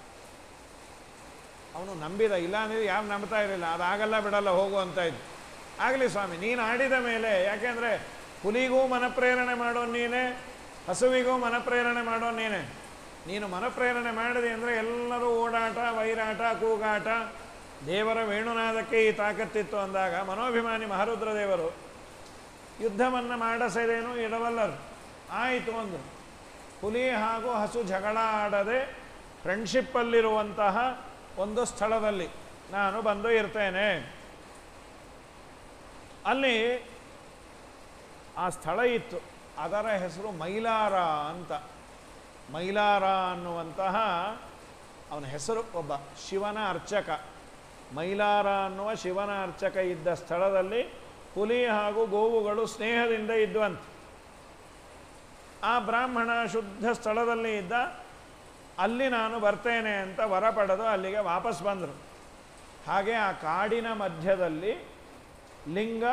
ಅವನು ನಂಬಿದ ಇಲ್ಲ ಅಂದರೆ ಯಾರು ನಂಬ್ತಾ ಇರಲಿಲ್ಲ ಅದಾಗಲ್ಲ ಬಿಡಲ್ಲ ಹೋಗು ಅಂತ ಇದ್ದು ಆಗಲಿ ಸ್ವಾಮಿ ನೀನು ಆಡಿದ ಮೇಲೆ ಯಾಕೆಂದರೆ ಹುಲಿಗೂ ಮನಪ್ರೇರಣೆ ಮಾಡೋ ನೀನೇ ಹಸುವಿಗೂ ಮನಪ್ರೇರಣೆ ಮಾಡೋ ನೀನೇ ನೀನು ಮನಪ್ರೇರಣೆ ಮಾಡಿದೆ ಅಂದರೆ ಎಲ್ಲರೂ ಓಡಾಟ ವೈರಾಟ ಕೂಗಾಟ ದೇವರ ವೇಣುನಾದಕ್ಕೆ ಈ ತಾಕತ್ತಿತ್ತು ಅಂದಾಗ ಮನೋಭಿಮಾನಿ ಮಹಾರುದ್ರ ದೇವರು ಯುದ್ಧವನ್ನು ಮಾಡಸದೇನು ಇಡವಲ್ಲರು ಆಯಿತು ಒಂದು ಹುಲಿ ಹಾಗೂ ಹಸು ಜಗಳ ಆಡದೆ ಫ್ರೆಂಡ್ಶಿಪ್ಪಲ್ಲಿರುವಂತಹ ಒಂದು ಸ್ಥಳದಲ್ಲಿ ನಾನು ಬಂದು ಇರ್ತೇನೆ ಅಲ್ಲಿ ಆ ಸ್ಥಳ ಇತ್ತು ಅದರ ಹೆಸರು ಮೈಲಾರ ಅಂತ ಮೈಲಾರ ಅನ್ನುವಂತಹ ಅವನ ಹೆಸರು ಒಬ್ಬ ಶಿವನ ಅರ್ಚಕ ಮೈಲಾರ ಅನ್ನುವ ಶಿವನ ಅರ್ಚಕ ಇದ್ದ ಸ್ಥಳದಲ್ಲಿ ಹುಲಿ ಹಾಗೂ ಗೋವುಗಳು ಸ್ನೇಹದಿಂದ ಇದ್ವಂತೆ ಆ ಬ್ರಾಹ್ಮಣ ಶುದ್ಧ ಸ್ಥಳದಲ್ಲಿ ಇದ್ದ ಅಲ್ಲಿ ನಾನು ಬರ್ತೇನೆ ಅಂತ ವರ ಪಡೆದು ಅಲ್ಲಿಗೆ ವಾಪಸ್ ಬಂದರು ಹಾಗೆ ಆ ಕಾಡಿನ ಮಧ್ಯದಲ್ಲಿ ಲಿಂಗ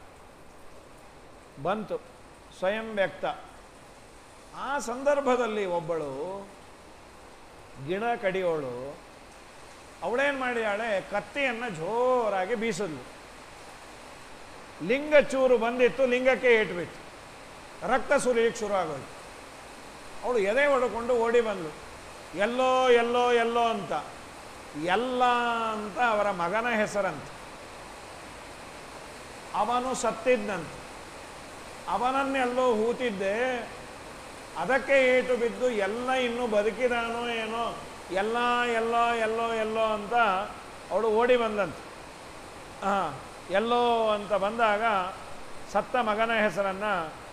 ಬಂತು ಸ್ವಯಂ ವ್ಯಕ್ತ ಆ ಸಂದರ್ಭದಲ್ಲಿ ಒಬ್ಬಳು ಗಿಡ ಕಡಿಯೋಳು ಅವಳೇನು ಮಾಡಿದಾಳೆ ಕತ್ತಿಯನ್ನು ಜೋರಾಗಿ ಬೀಸಿದ್ಲು ಲಿಂಗ ಚೂರು ಬಂದಿತ್ತು ಲಿಂಗಕ್ಕೆ ಏಟ್ಬಿಟ್ಟು ರಕ್ತ ಸುರಿಯಕ್ಕೆ ಶುರು ಆಗೋಯ್ತು ಅವಳು ಎದೆ ಹೊಡ್ಕೊಂಡು ಓಡಿ ಬಂದ್ಲು ಎಲ್ಲೋ ಎಲ್ಲೋ ಎಲ್ಲೋ ಅಂತ ಎಲ್ಲ ಅಂತ ಅವರ ಮಗನ ಹೆಸರಂತೆ ಅವನು ಸತ್ತಿದ್ನಂತೆ ಅವನನ್ನೆಲ್ಲೋ ಹೂತಿದ್ದೆ ಅದಕ್ಕೆ ಏಟು ಬಿದ್ದು ಎಲ್ಲ ಇನ್ನೂ ಬದುಕಿದಾನೋ ಏನೋ ಎಲ್ಲ ಎಲ್ಲೋ ಎಲ್ಲೋ ಎಲ್ಲೋ ಅಂತ ಅವಳು ಓಡಿ ಬಂದಂತೆ ಹಾಂ ಎಲ್ಲೋ ಅಂತ ಬಂದಾಗ ಸತ್ತ ಮಗನ ಹೆಸರನ್ನು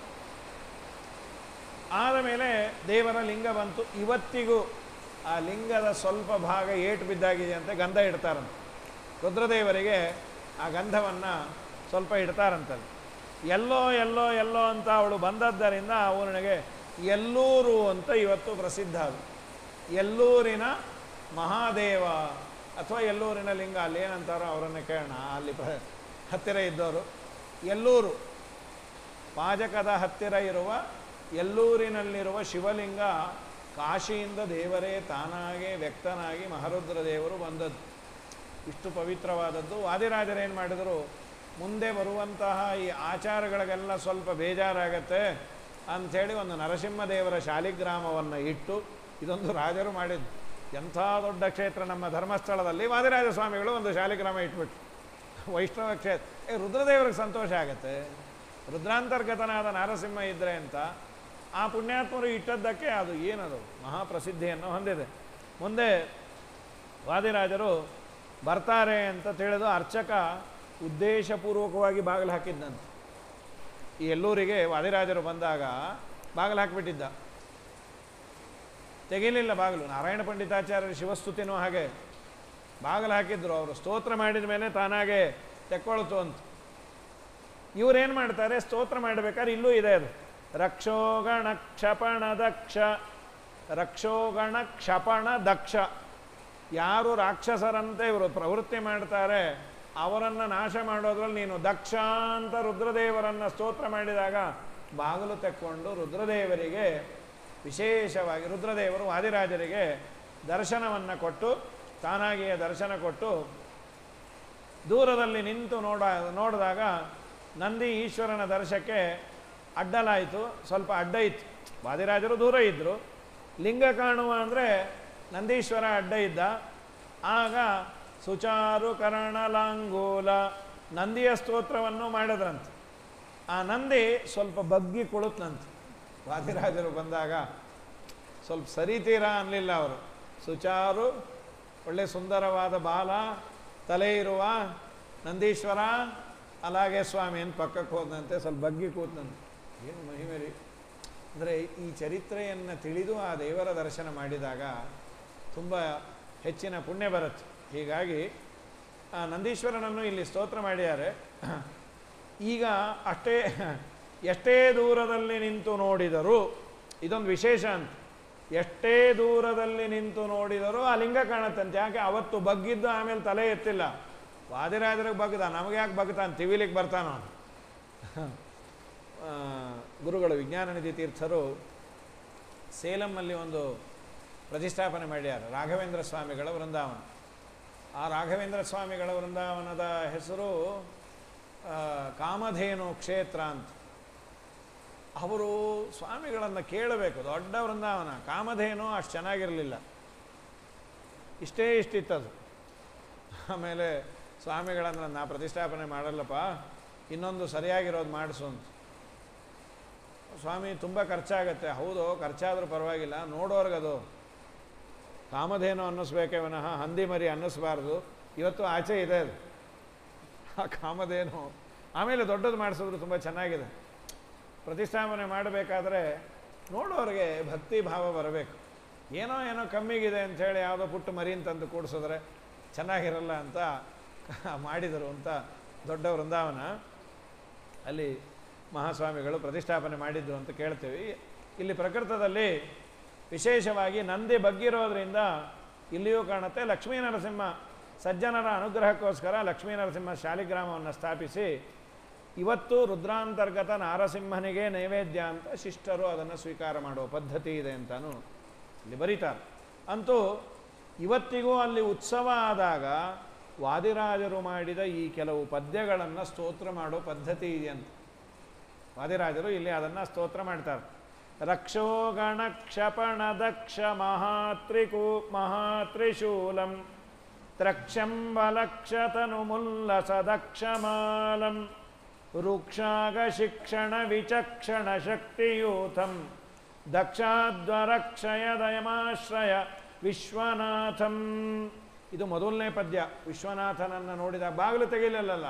ಆದಮೇಲೆ ದೇವರ ಲಿಂಗ ಬಂತು ಇವತ್ತಿಗೂ ಆ ಲಿಂಗದ ಸ್ವಲ್ಪ ಭಾಗ ಏಟು ಬಿದ್ದಾಗಿದೆ ಅಂತ ಗಂಧ ಇಡ್ತಾರಂತೆ ರುದ್ರದೇವರಿಗೆ ಆ ಗಂಧವನ್ನು ಸ್ವಲ್ಪ ಇಡ್ತಾರಂತಲ್ಲಿ ಎಲ್ಲೋ ಎಲ್ಲೋ ಎಲ್ಲೋ ಅಂತ ಅವಳು ಬಂದದ್ದರಿಂದ ಅವನಿಗೆ ಎಲ್ಲೂರು ಅಂತ ಇವತ್ತು ಪ್ರಸಿದ್ಧ ಅದು ಎಲ್ಲೂರಿನ ಮಹಾದೇವ ಅಥವಾ ಎಲ್ಲೂರಿನ ಲಿಂಗ ಅಲ್ಲಿ ಏನಂತಾರೋ ಅವರನ್ನೇ ಕೇಳೋಣ ಅಲ್ಲಿ ಪ್ರ ಹತ್ತಿರ ಇದ್ದವರು ಎಲ್ಲೂರು ಪಾಜಕದ ಹತ್ತಿರ ಇರುವ ಎಲ್ಲೂರಿನಲ್ಲಿರುವ ಶಿವಲಿಂಗ ಕಾಶಿಯಿಂದ ದೇವರೇ ತಾನಾಗೆ ವ್ಯಕ್ತನಾಗಿ ಮಹರುದ್ರ ದೇವರು ಬಂದದ್ದು ಇಷ್ಟು ಪವಿತ್ರವಾದದ್ದು ವಾದಿರಾಜರೇನು ಮಾಡಿದರು ಮುಂದೆ ಬರುವಂತಹ ಈ ಆಚಾರಗಳಿಗೆಲ್ಲ ಸ್ವಲ್ಪ ಬೇಜಾರಾಗತ್ತೆ ಅಂಥೇಳಿ ಒಂದು ನರಸಿಂಹದೇವರ ಶಾಲಿಗ್ರಾಮವನ್ನು ಇಟ್ಟು ಇದೊಂದು ರಾಜರು ಮಾಡಿದ್ದು ಎಂಥ ದೊಡ್ಡ ಕ್ಷೇತ್ರ ನಮ್ಮ ಧರ್ಮಸ್ಥಳದಲ್ಲಿ ವಾದಿರಾಜ ಸ್ವಾಮಿಗಳು ಒಂದು ಶಾಲಿಗ್ರಾಮ ಇಟ್ಬಿಟ್ಟು ವೈಷ್ಣವ ಕ್ಷೇತ್ರ ಏ ರುದ್ರದೇವರಿಗೆ ಸಂತೋಷ ಆಗತ್ತೆ ರುದ್ರಾಂತರ್ಗತನಾದ ನರಸಿಂಹ ಇದ್ದರೆ ಅಂತ ಆ ಪುಣ್ಯಾತ್ಮರು ಇಟ್ಟದ್ದಕ್ಕೆ ಅದು ಏನದು ಮಹಾಪ್ರಸಿದ್ಧಿಯನ್ನು ಹೊಂದಿದೆ ಮುಂದೆ ವಾದಿರಾಜರು ಬರ್ತಾರೆ ಅಂತ ತಿಳಿದು ಅರ್ಚಕ ಉದ್ದೇಶಪೂರ್ವಕವಾಗಿ ಬಾಗಿಲು ಹಾಕಿದ್ದಂತೆ ಈ ಎಲ್ಲೂರಿಗೆ ವಾದಿರಾಜರು ಬಂದಾಗ ಬಾಗಿಲು ಹಾಕಿಬಿಟ್ಟಿದ್ದ ತೆಗಿಲಿಲ್ಲ ಬಾಗಿಲು ನಾರಾಯಣ ಪಂಡಿತಾಚಾರ್ಯರ ಶಿವಸ್ತುತಿನೂ ಹಾಗೆ ಬಾಗಿಲು ಹಾಕಿದ್ರು ಅವರು ಸ್ತೋತ್ರ ಮಾಡಿದ ಮೇಲೆ ತಾನಾಗೆ ತೆಕ್ಕೊಳ್ತು ಅಂತ ಇವರೇನು ಮಾಡ್ತಾರೆ ಸ್ತೋತ್ರ ಮಾಡಬೇಕಾದ್ರೆ ಇಲ್ಲೂ ಇದೆ ಅದು ರಕ್ಷೋಗಣ ಕ್ಷಪಣ ದಕ್ಷ ರಕ್ಷೋಗಣ ಕ್ಷಪಣ ದಕ್ಷ ಯಾರು ರಾಕ್ಷಸರಂತೆ ಇವರು ಪ್ರವೃತ್ತಿ ಮಾಡ್ತಾರೆ ಅವರನ್ನು ನಾಶ ಮಾಡೋದ್ರಲ್ಲಿ ನೀನು ದಕ್ಷ ಅಂತ ರುದ್ರದೇವರನ್ನು ಸ್ತೋತ್ರ ಮಾಡಿದಾಗ ಬಾಗಿಲು ತೆಕ್ಕೊಂಡು ರುದ್ರದೇವರಿಗೆ ವಿಶೇಷವಾಗಿ ರುದ್ರದೇವರು ವಾದಿರಾಜರಿಗೆ ದರ್ಶನವನ್ನು ಕೊಟ್ಟು ತಾನಾಗಿಯೇ ದರ್ಶನ ಕೊಟ್ಟು ದೂರದಲ್ಲಿ ನಿಂತು ನೋಡ ನೋಡಿದಾಗ ನಂದಿ ಈಶ್ವರನ ದರ್ಶಕ್ಕೆ ಅಡ್ಡಲಾಯಿತು ಸ್ವಲ್ಪ ಅಡ್ಡ ಇತ್ತು ವಾದಿರಾಜರು ದೂರ ಇದ್ದರು ಲಿಂಗ ಕಾಣುವ ಅಂದರೆ ನಂದೀಶ್ವರ ಅಡ್ಡ ಇದ್ದ ಆಗ ಸುಚಾರು ಕರ್ಣಲಾಂಗೂಲ ನಂದಿಯ ಸ್ತೋತ್ರವನ್ನು ಮಾಡಿದ್ರಂತೆ ಆ ನಂದಿ ಸ್ವಲ್ಪ ಬಗ್ಗಿ ಕುಳಿತಂತೆ ವಾದಿರಾಜರು ಬಂದಾಗ ಸ್ವಲ್ಪ ಸರಿತೀರಾ ಅನ್ನಲಿಲ್ಲ ಅವರು ಸುಚಾರು ಒಳ್ಳೆ ಸುಂದರವಾದ ಬಾಲ ತಲೆ ಇರುವ ನಂದೀಶ್ವರ అలాగే ಸ್ವಾಮಿ ಅಂತ ಪಕ್ಕಕ್ಕೆ ಹೋದಂತೆ ಸ್ವಲ್ಪ ಬಗ್ಗಿ ಕೂತಂತೆ ಏನು ಮಹಿಮೆ ರೀ ಅಂದರೆ ಈ ಚರಿತ್ರೆಯನ್ನು ತಿಳಿದು ಆ ದೇವರ ದರ್ಶನ ಮಾಡಿದಾಗ ತುಂಬ ಹೆಚ್ಚಿನ ಪುಣ್ಯ ಬರುತ್ತೆ ಹೀಗಾಗಿ ಆ ನಂದೀಶ್ವರನನ್ನು ಇಲ್ಲಿ ಸ್ತೋತ್ರ ಮಾಡಿದ್ದಾರೆ ಈಗ ಅಷ್ಟೇ ಎಷ್ಟೇ ದೂರದಲ್ಲಿ ನಿಂತು ನೋಡಿದರೂ ಇದೊಂದು ವಿಶೇಷ ಅಂತ ಎಷ್ಟೇ ದೂರದಲ್ಲಿ ನಿಂತು ನೋಡಿದರೂ ಆ ಲಿಂಗ ಕಾಣತ್ತಂತೆ ಯಾಕೆ ಅವತ್ತು ಬಗ್ಗಿದ್ದು ಆಮೇಲೆ ತಲೆ ಎತ್ತಿಲ್ಲ ವಾದಿರಾಜರಿಗೆ ಬಗ್ಗದ ನಮಗೆ ಯಾಕೆ ಬಗ್ತಾನೆ ತಿವಿಲಿಕ್ಕೆ ಬರ್ತಾನೋ ಅವ್ನು. ಆ, ಗುರುಗಳು ವಿಜ್ಞಾನ ನಿಧಿ ತೀರ್ಥರು ಸೇಲಂನಲ್ಲಿ ಒಂದು ಪ್ರತಿಷ್ಠಾಪನೆ ಮಾಡ್ಯಾರ ರಾಘವೇಂದ್ರ ಸ್ವಾಮಿಗಳ ವೃಂದಾವನ ಆ ರಾಘವೇಂದ್ರ ಸ್ವಾಮಿಗಳ ವೃಂದಾವನದ ಹೆಸರು ಆ, ಕಾಮಧೇನು ಕ್ಷೇತ್ರ ಅಂತ ಅವರು ಸ್ವಾಮಿಗಳನ್ನು ಕೇಳಬೇಕು ದೊಡ್ಡ ವೃಂದಾವನ ಕಾಮಧೇನು ಅಷ್ಟು ಚೆನ್ನಾಗಿರಲಿಲ್ಲ ಇಷ್ಟೇ ಇಷ್ಟಿತ್ತದು ಆಮೇಲೆ ಸ್ವಾಮಿಗಳನ್ನ ನಾ ಪ್ರತಿಷ್ಠಾಪನೆ ಮಾಡಲ್ಲಪ್ಪ ಇನ್ನೊಂದು ಸರಿಯಾಗಿರೋದು ಮಾಡಿಸು ಅಂತ ಸ್ವಾಮಿ ತುಂಬ ಖರ್ಚಾಗತ್ತೆ ಹೌದು ಖರ್ಚಾದರೂ ಪರವಾಗಿಲ್ಲ ನೋಡೋರ್ಗದು ಕಾಮಧೇನು ಅನ್ನಿಸ್ಬೇಕೇ ವಿನಃ ಹಂದಿ ಮರಿ ಅನ್ನಿಸ್ಬಾರ್ದು ಇವತ್ತು ಆಚೆ ಇದೆ ಅದು ಆ ಕಾಮಧೇನು ಆಮೇಲೆ ದೊಡ್ಡದು ಮಾಡಿಸಿದ್ರು ತುಂಬ ಚೆನ್ನಾಗಿದೆ ಪ್ರತಿಷ್ಠಾಪನೆ ಮಾಡಬೇಕಾದ್ರೆ ನೋಡೋರಿಗೆ ಭಕ್ತಿ ಭಾವ ಬರಬೇಕು ಏನೋ ಏನೋ ಕಮ್ಮಿಗಿದೆ ಅಂಥೇಳಿ ಯಾವುದೋ ಪುಟ್ಟ ಮರಿನ್ ತಂದು ಕೂಡಿಸಿದ್ರೆ ಚೆನ್ನಾಗಿರಲ್ಲ ಅಂತ ಮಾಡಿದರು ಅಂತ ದೊಡ್ಡ ವೃಂದಾವನ ಅಲ್ಲಿ ಮಹಾಸ್ವಾಮಿಗಳು ಪ್ರತಿಷ್ಠಾಪನೆ ಮಾಡಿದ್ದು ಅಂತ ಕೇಳ್ತೀವಿ ಇಲ್ಲಿ ಪ್ರಕೃತದಲ್ಲಿ ವಿಶೇಷವಾಗಿ ನಂದಿ ಬಗ್ಗಿರೋದ್ರಿಂದ ಇಲ್ಲಿಯೂ ಕಾಣುತ್ತೆ ಲಕ್ಷ್ಮೀ ನರಸಿಂಹ ಸಜ್ಜನರ ಅನುಗ್ರಹಕ್ಕೋಸ್ಕರ ಲಕ್ಷ್ಮೀ ನರಸಿಂಹ ಶಾಲಿಗ್ರಾಮವನ್ನು ಸ್ಥಾಪಿಸಿ ಇವತ್ತು ರುದ್ರಾಂತರ್ಗತ ನಾರಸಿಂಹನಿಗೆ ನೈವೇದ್ಯ ಅಂತ ಶಿಷ್ಟರು ಅದನ್ನು ಸ್ವೀಕಾರ ಮಾಡುವ ಪದ್ಧತಿ ಇದೆ ಅಂತಾನು ಇಲ್ಲಿ ಬರೀತಾರೆ ಅಂತೂ ಇವತ್ತಿಗೂ ಅಲ್ಲಿ ಉತ್ಸವ ಆದಾಗ ವಾದಿರಾಜರು ಮಾಡಿದ ಈ ಕೆಲವು ಪದ್ಯಗಳನ್ನು ಸ್ತೋತ್ರ ಮಾಡೋ ಪದ್ಧತಿ ಇದೆಯಂತ ವಾದಿರಾಜರು ಇಲ್ಲಿ ಅದನ್ನು ಸ್ತೋತ್ರ ಮಾಡ್ತಾರೆ ರಕ್ಷೋ ಗಣ ಕ್ಷಪಣ ದಕ್ಷ ಮಹಾತ್ರಿಕೂ ಮಹಾತ್ರಿಶೂಲಂ ತ್ರಕ್ಷಂಬಲಕ್ಷತನು ಮುಲ್ಲಸ ದಕ್ಷಮಾಲಂ ವೃಕ್ಷಾಗ ಶಿಕ್ಷಣ ವಿಚಕ್ಷಣ ಶಕ್ತಿಯೂಥಂ ದಕ್ಷಾದ್ವರಕ್ಷಯ ದಯಮಾಶ್ರಯ ವಿಶ್ವನಾಥಂ ಇದು ಮೊದಲನೇ ಪದ್ಯ ವಿಶ್ವನಾಥನನ್ನು ನೋಡಿದ ಬಾಗಿಲು ತೆಗಿಲಿಲ್ಲಲ್ಲ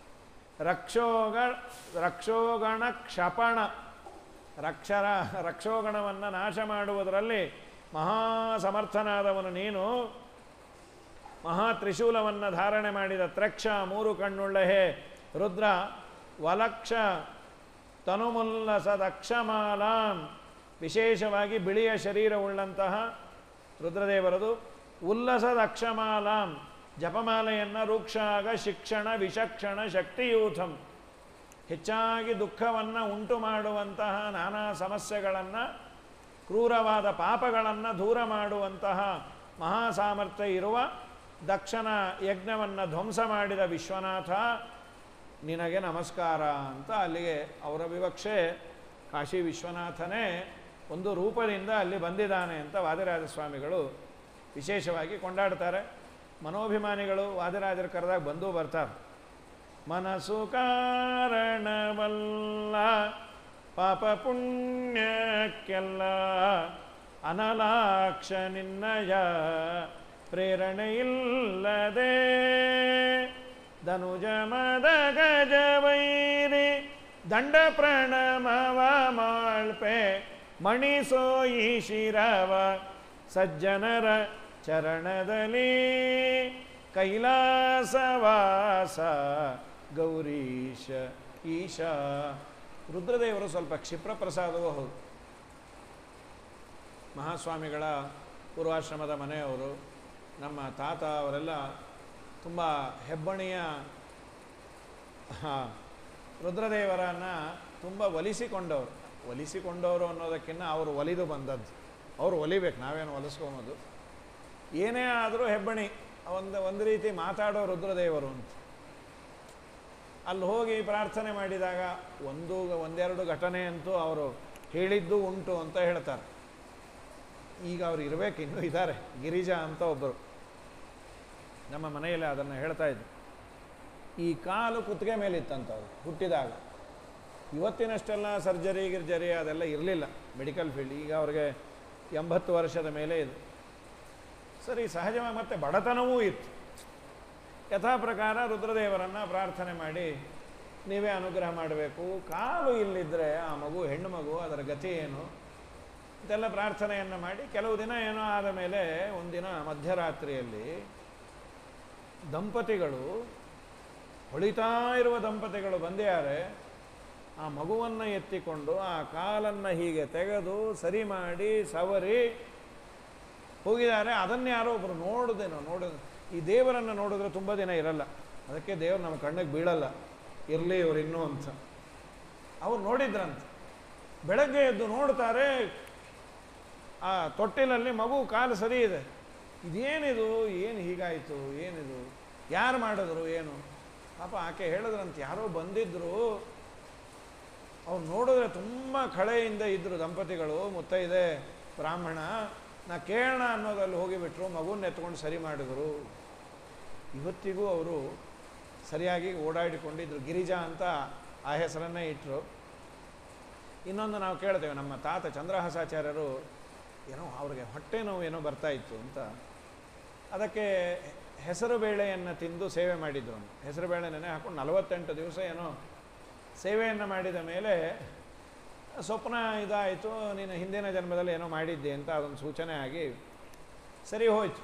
ರಕ್ಷೋಗ ರಕ್ಷೋಗಣ ಕ್ಷಪಣ ರಕ್ಷರ ರಕ್ಷೋಗಣವನ್ನು ನಾಶ ಮಾಡುವುದರಲ್ಲಿ ಮಹಾ ಸಮರ್ಥನಾದವನು ನೀನು ಮಹಾ ತ್ರಿಶೂಲವನ್ನು ಧಾರಣೆ ಮಾಡಿದ ತ್ರಕ್ಷ ಮೂರು ಕಣ್ಣುಳ್ಳ ಹೇ ರುದ್ರ ವಲಕ್ಷ ತನುಮುಲ್ಲಸದಕ್ಷಮಾಲಾಂ ವಿಶೇಷವಾಗಿ ಬಿಳಿಯ ಶರೀರವುಳ್ಳಂತಹ ರುದ್ರದೇವರದು ಉಲ್ಲಸದ ಅಕ್ಷಮಾಲಾಂ ಜಪಮಾಲೆಯನ್ನು ರೂಕ್ಷಾಗ ಶಿಕ್ಷಣ ವಿಚಕ್ಷಣ ಶಕ್ತಿಯೂಥಂ ಹೆಚ್ಚಾಗಿ ದುಃಖವನ್ನು ಉಂಟು ಮಾಡುವಂತಹ ನಾನಾ ಸಮಸ್ಯೆಗಳನ್ನು ಕ್ರೂರವಾದ ಪಾಪಗಳನ್ನು ದೂರ ಮಾಡುವಂತಹ ಮಹಾ ಸಾಮರ್ಥ್ಯ ಇರುವ ದಕ್ಷನ ಯಜ್ಞವನ್ನು ಧ್ವಂಸ ಮಾಡಿದ ವಿಶ್ವನಾಥ ನಿನಗೆ ನಮಸ್ಕಾರ ಅಂತ ಅಲ್ಲಿಗೆ ಅವರ ವಿವಕ್ಷೆ ಕಾಶಿ ವಿಶ್ವನಾಥನೇ ಒಂದು ರೂಪದಿಂದ ಅಲ್ಲಿ ಬಂದಿದ್ದಾನೆ ಅಂತ ವಾದಿರಾಜ ಸ್ವಾಮಿಗಳು ವಿಶೇಷವಾಗಿ ಕೊಂಡಾಡ್ತಾರೆ ಮನೋಭಿಮಾನಿಗಳು ವಾದಿರಾಜರ ಕರೆದಾಗ ಬಂದು ಬರ್ತಾರೆ ಮನಸ್ಸು ಕಾರಣವಲ್ಲ ಪಾಪ ಪುಣ್ಯಕ್ಕೆಲ್ಲ ಅನಲಾಕ್ಷ ನಿನ್ನಯ ಪ್ರೇರಣೆಯಿಲ್ಲದೆ ಧನುಜ ಮದ ಗಜವೈರಿ ದಂಡ ಪ್ರಣಮವ ಮಾಳ್ಪೆ ಮಣಿಸೋಯಿ ಶಿರವ ಸಜ್ಜನರ ಚರಣದಲ್ಲಿ ಕೈಲಾಸವಾಸ ಗೌರೀಶ ಈಶ ರುದ್ರದೇವರು ಸ್ವಲ್ಪ ಕ್ಷಿಪ್ರ ಪ್ರಸಾದವೂ ಹೌದು ಮಹಾಸ್ವಾಮಿಗಳ ಪೂರ್ವಾಶ್ರಮದ ಮನೆಯವರು ನಮ್ಮ ತಾತ ಅವರೆಲ್ಲ ತುಂಬ ಹೆಬ್ಬಣಿಯ ಹಾ, ರುದ್ರದೇವರನ್ನು ತುಂಬ ಒಲಿಸಿಕೊಂಡವರು ಒಲಿಸಿಕೊಂಡವರು ಅನ್ನೋದಕ್ಕಿಂತ ಅವರು ಒಲಿದು ಬಂದದ್ದು ಅವರು ಒಲಿಬೇಕು ನಾವೇನು ಒಲಿಸ್ಕೊಬೋದು ಏನೇ ಆದರೂ ಹೆಬ್ಬಣಿ ಒಂದು ಒಂದು ರೀತಿ ಮಾತಾಡೋ ರುದ್ರದೇವರು ಅಂತ ಅಲ್ಲಿ ಹೋಗಿ ಪ್ರಾರ್ಥನೆ ಮಾಡಿದಾಗ ಒಂದು ಒಂದೆರಡು ಘಟನೆ ಅಂತೂ ಅವರು ಹೇಳಿದ್ದು ಉಂಟು ಅಂತ ಹೇಳ್ತಾರೆ ಈಗ ಅವ್ರು ಇರಬೇಕು ಇನ್ನೂ ಇದ್ದಾರೆ ಗಿರಿಜಾ ಅಂತ ಒಬ್ಬರು ನಮ್ಮ ಮನೆಯಲ್ಲಿ ಅದನ್ನು ಹೇಳ್ತಾ ಇದ್ರು ಈ ಕಾಲು ಕುತ್ತಿಗೆ ಮೇಲಿತ್ತಂತ ಅದು ಹುಟ್ಟಿದಾಗ ಇವತ್ತಿನಷ್ಟೆಲ್ಲ ಸರ್ಜರಿ ಗಿರ್ಜರಿ ಅದೆಲ್ಲ ಇರಲಿಲ್ಲ ಮೆಡಿಕಲ್ ಫೀಲ್ಡ್ ಈಗ ಅವ್ರಿಗೆ ಎಂಬತ್ತು ವರ್ಷದ ಮೇಲೆ ಇದೆ ಸರಿ ಸಹಜವಾಗಿ ಮತ್ತೆ ಬಡತನವೂ ಇತ್ತು ಯಥಾ ಪ್ರಕಾರ ರುದ್ರದೇವರನ್ನು ಪ್ರಾರ್ಥನೆ ಮಾಡಿ ನೀವೇ ಅನುಗ್ರಹ ಮಾಡಬೇಕು ಕಾಲು ಇಲ್ಲಿದ್ದರೆ ಆ ಮಗು ಹೆಣ್ಣು ಮಗು ಅದರ ಗತಿ ಏನು ಇದೆಲ್ಲ ಪ್ರಾರ್ಥನೆಯನ್ನು ಮಾಡಿ ಕೆಲವು ದಿನ ಏನೋ ಆದ ಮೇಲೆ ಒಂದಿನ ಮಧ್ಯರಾತ್ರಿಯಲ್ಲಿ ದಂಪತಿಗಳು ಹೊಳಿತಾ ಇರುವ ದಂಪತಿಗಳು ಬಂದಿದ್ದಾರೆ ಆ ಮಗುವನ್ನು ಎತ್ತಿಕೊಂಡು ಆ ಕಾಲನ್ನು ಹೀಗೆ ತೆಗೆದು ಸರಿ ಮಾಡಿ ಸವರಿ ಹೋಗಿದ್ದಾರೆ ಅದನ್ನು ಯಾರೋ ಒಬ್ಬರು ನೋಡಿದೇನೋ ನೋಡಿದ ಈ ದೇವರನ್ನು ನೋಡಿದ್ರೆ ತುಂಬ ದಿನ ಇರಲ್ಲ ಅದಕ್ಕೆ ದೇವರು ನಮ್ಮ ಕಣ್ಣಿಗೆ ಬೀಳಲ್ಲ ಇರಲಿ ಇವ್ರು ಇನ್ನೂ ಅಂತ ಅವ್ರು ನೋಡಿದ್ರಂತೆ ಬೆಳಗ್ಗೆ ಎದ್ದು ನೋಡ್ತಾರೆ ಆ ತೊಟ್ಟಿಲಲ್ಲಿ ಮಗು ಕಾಲು ಸರಿ ಇದೆ ಇದೇನಿದು ಏನು ಹೀಗಾಯಿತು ಏನಿದು ಯಾರು ಮಾಡಿದ್ರು ಏನು ಪಾಪ ಆಕೆ ಹೇಳಿದ್ರಂತೆ ಯಾರೋ ಬಂದಿದ್ರು ಅವ್ರು ನೋಡಿದ್ರೆ ತುಂಬ ಕಳೆಯಿಂದ ಇದ್ದರು ದಂಪತಿಗಳು ಮುತ್ತೈದೆ ಬ್ರಾಹ್ಮಣ ನಾ ಕೇಳೋಣ ಅನ್ನೋದಲ್ಲಿ ಹೋಗಿಬಿಟ್ರು ಮಗುನ ಎತ್ಕೊಂಡು ಸರಿ ಮಾಡಿದರು ಇವತ್ತಿಗೂ ಅವರು ಸರಿಯಾಗಿ ಓಡಾಡಿಕೊಂಡಿದ್ರು ಗಿರಿಜಾ ಅಂತ ಆ ಹೆಸರನ್ನೇ ಇಟ್ಟರು ಇನ್ನೊಂದು ನಾವು ಕೇಳ್ತೇವೆ ನಮ್ಮ ತಾತ ಚಂದ್ರಹಾಸಾಚಾರ್ಯರು ಏನೋ ಅವ್ರಿಗೆ ಹೊಟ್ಟೆ ನೋವು ಏನೋ ಬರ್ತಾ ಇತ್ತು ಅಂತ ಅದಕ್ಕೆ ಹೆಸರು ಬೇಳೆಯನ್ನು ತಿಂದು ಸೇವೆ ಮಾಡಿದ್ರು ಅವ್ನು. ಹೆಸರು ಬೇಳೆ ನೆನೆ ಹಾಕೊಂಡು ನಲವತ್ತೆಂಟು ದಿವಸ ಏನೋ ಸೇವೆಯನ್ನು ಮಾಡಿದ ಮೇಲೆ ಸ್ವಪ್ನ ಇದಾಯಿತು ನೀನು ಹಿಂದಿನ ಜನ್ಮದಲ್ಲಿ ಏನೋ ಮಾಡಿದ್ದೆ ಅಂತ ಅದೊಂದು ಸೂಚನೆ ಆಗಿ ಸರಿ ಹೋಯ್ತು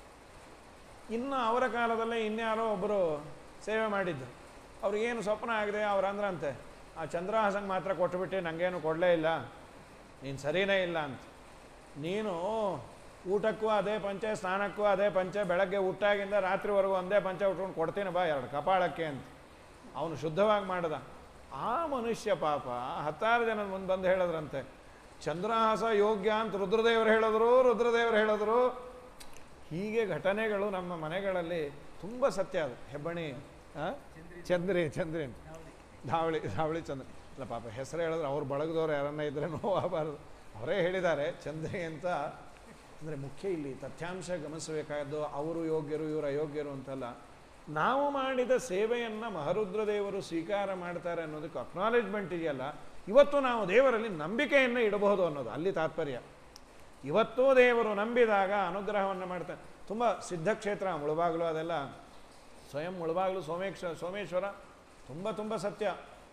ಇನ್ನು ಅವರ ಕಾಲದಲ್ಲೇ ಇನ್ಯಾರೋ ಒಬ್ಬರು ಸೇವೆ ಮಾಡಿದ್ದು ಅವ್ರಿಗೇನು ಸ್ವಪ್ನ ಆಗಿದೆ ಅವ್ರು ಅಂದ್ರಂತೆ ಆ ಚಂದ್ರಹಾಸಂಗೆ ಮಾತ್ರ ಕೊಟ್ಬಿಟ್ಟು ನನಗೇನು ಕೊಡಲೇ ಇಲ್ಲ ನೀನು ಸರಿನೇ ಇಲ್ಲ ಅಂತ ನೀನು ಊಟಕ್ಕೂ ಅದೇ ಪಂಚೆ ಸ್ನಾನಕ್ಕೂ ಅದೇ ಪಂಚೆ ಬೆಳಗ್ಗೆ ಊಟಾಗಿಂದ ರಾತ್ರಿವರೆಗೂ ಒಂದೇ ಪಂಚೆ ಉಟ್ಕೊಂಡು ಕೊಡ್ತೀನಿ ಬಾ ಎರಡು ಕಪಾಳಕ್ಕೆ ಅಂತ ಅವನು ಶುದ್ಧವಾಗಿ ಮಾಡ್ದ ಆ ಮನುಷ್ಯ ಪಾಪ ಹತ್ತಾರು ಜನ ಮುಂದೆ ಬಂದು ಹೇಳಿದ್ರಂತೆ ಚಂದ್ರಹಾಸ ಯೋಗ್ಯ ಅಂತ ರುದ್ರದೇವರು ಹೇಳಿದ್ರು ರುದ್ರದೇವರು ಹೇಳಿದ್ರು ಹೀಗೆ ಘಟನೆಗಳು ನಮ್ಮ ಮನೆಗಳಲ್ಲಿ ತುಂಬ ಸತ್ಯ ಅದು ಹೆಬ್ಬಣಿ ಆ? ಚಂದ್ರಿ ಚಂದ್ರಿನ್ ಧಾವಳಿ ಧಾವಳಿ ಚಂದ್ರ ಇಲ್ಲ ಪಾಪ ಹೆಸರು ಹೇಳಿದ್ರೆ ಅವ್ರು ಬಳಗದವ್ರು ಯಾರನ್ನ ಇದ್ರೆ ನೋವಾಗಬಾರ್ದು ಅವರೇ ಹೇಳಿದ್ದಾರೆ ಚಂದ್ರಿ ಅಂತ ಅಂದರೆ ಮುಖ್ಯ ಇಲ್ಲಿ ತಥ್ಯಾಂಶ ಗಮನಿಸಬೇಕಾದ್ದು ಅವರು ಯೋಗ್ಯರು ಇವರು ಅಯೋಗ್ಯರು ಅಂತಲ್ಲ ನಾವು ಮಾಡಿದ ಸೇವೆಯನ್ನು ಮಹರುದ್ರದೇವರು ಸ್ವೀಕಾರ ಮಾಡ್ತಾರೆ ಅನ್ನೋದಕ್ಕೆ ಅಕ್ನಾಲೇಜ್ಮೆಂಟ್ ಇದೆಯಲ್ಲ ಇವತ್ತು ನಾವು ದೇವರಲ್ಲಿ ನಂಬಿಕೆಯನ್ನು ಇಡಬಹುದು ಅನ್ನೋದು ಅಲ್ಲಿ ತಾತ್ಪರ್ಯ ಇವತ್ತೂ ದೇವರು ನಂಬಿದಾಗ ಅನುಗ್ರಹವನ್ನು ಮಾಡ್ತಾನೆ ತುಂಬ ಸಿದ್ಧಕ್ಷೇತ್ರ ಮುಳುಬಾಗಿಲು ಅದೆಲ್ಲ ಸ್ವಯಂ ಮುಳುಬಾಗಿಲು ಸೋಮೇಶ್ವರ ಸೋಮೇಶ್ವರ ತುಂಬ ತುಂಬ ಸತ್ಯ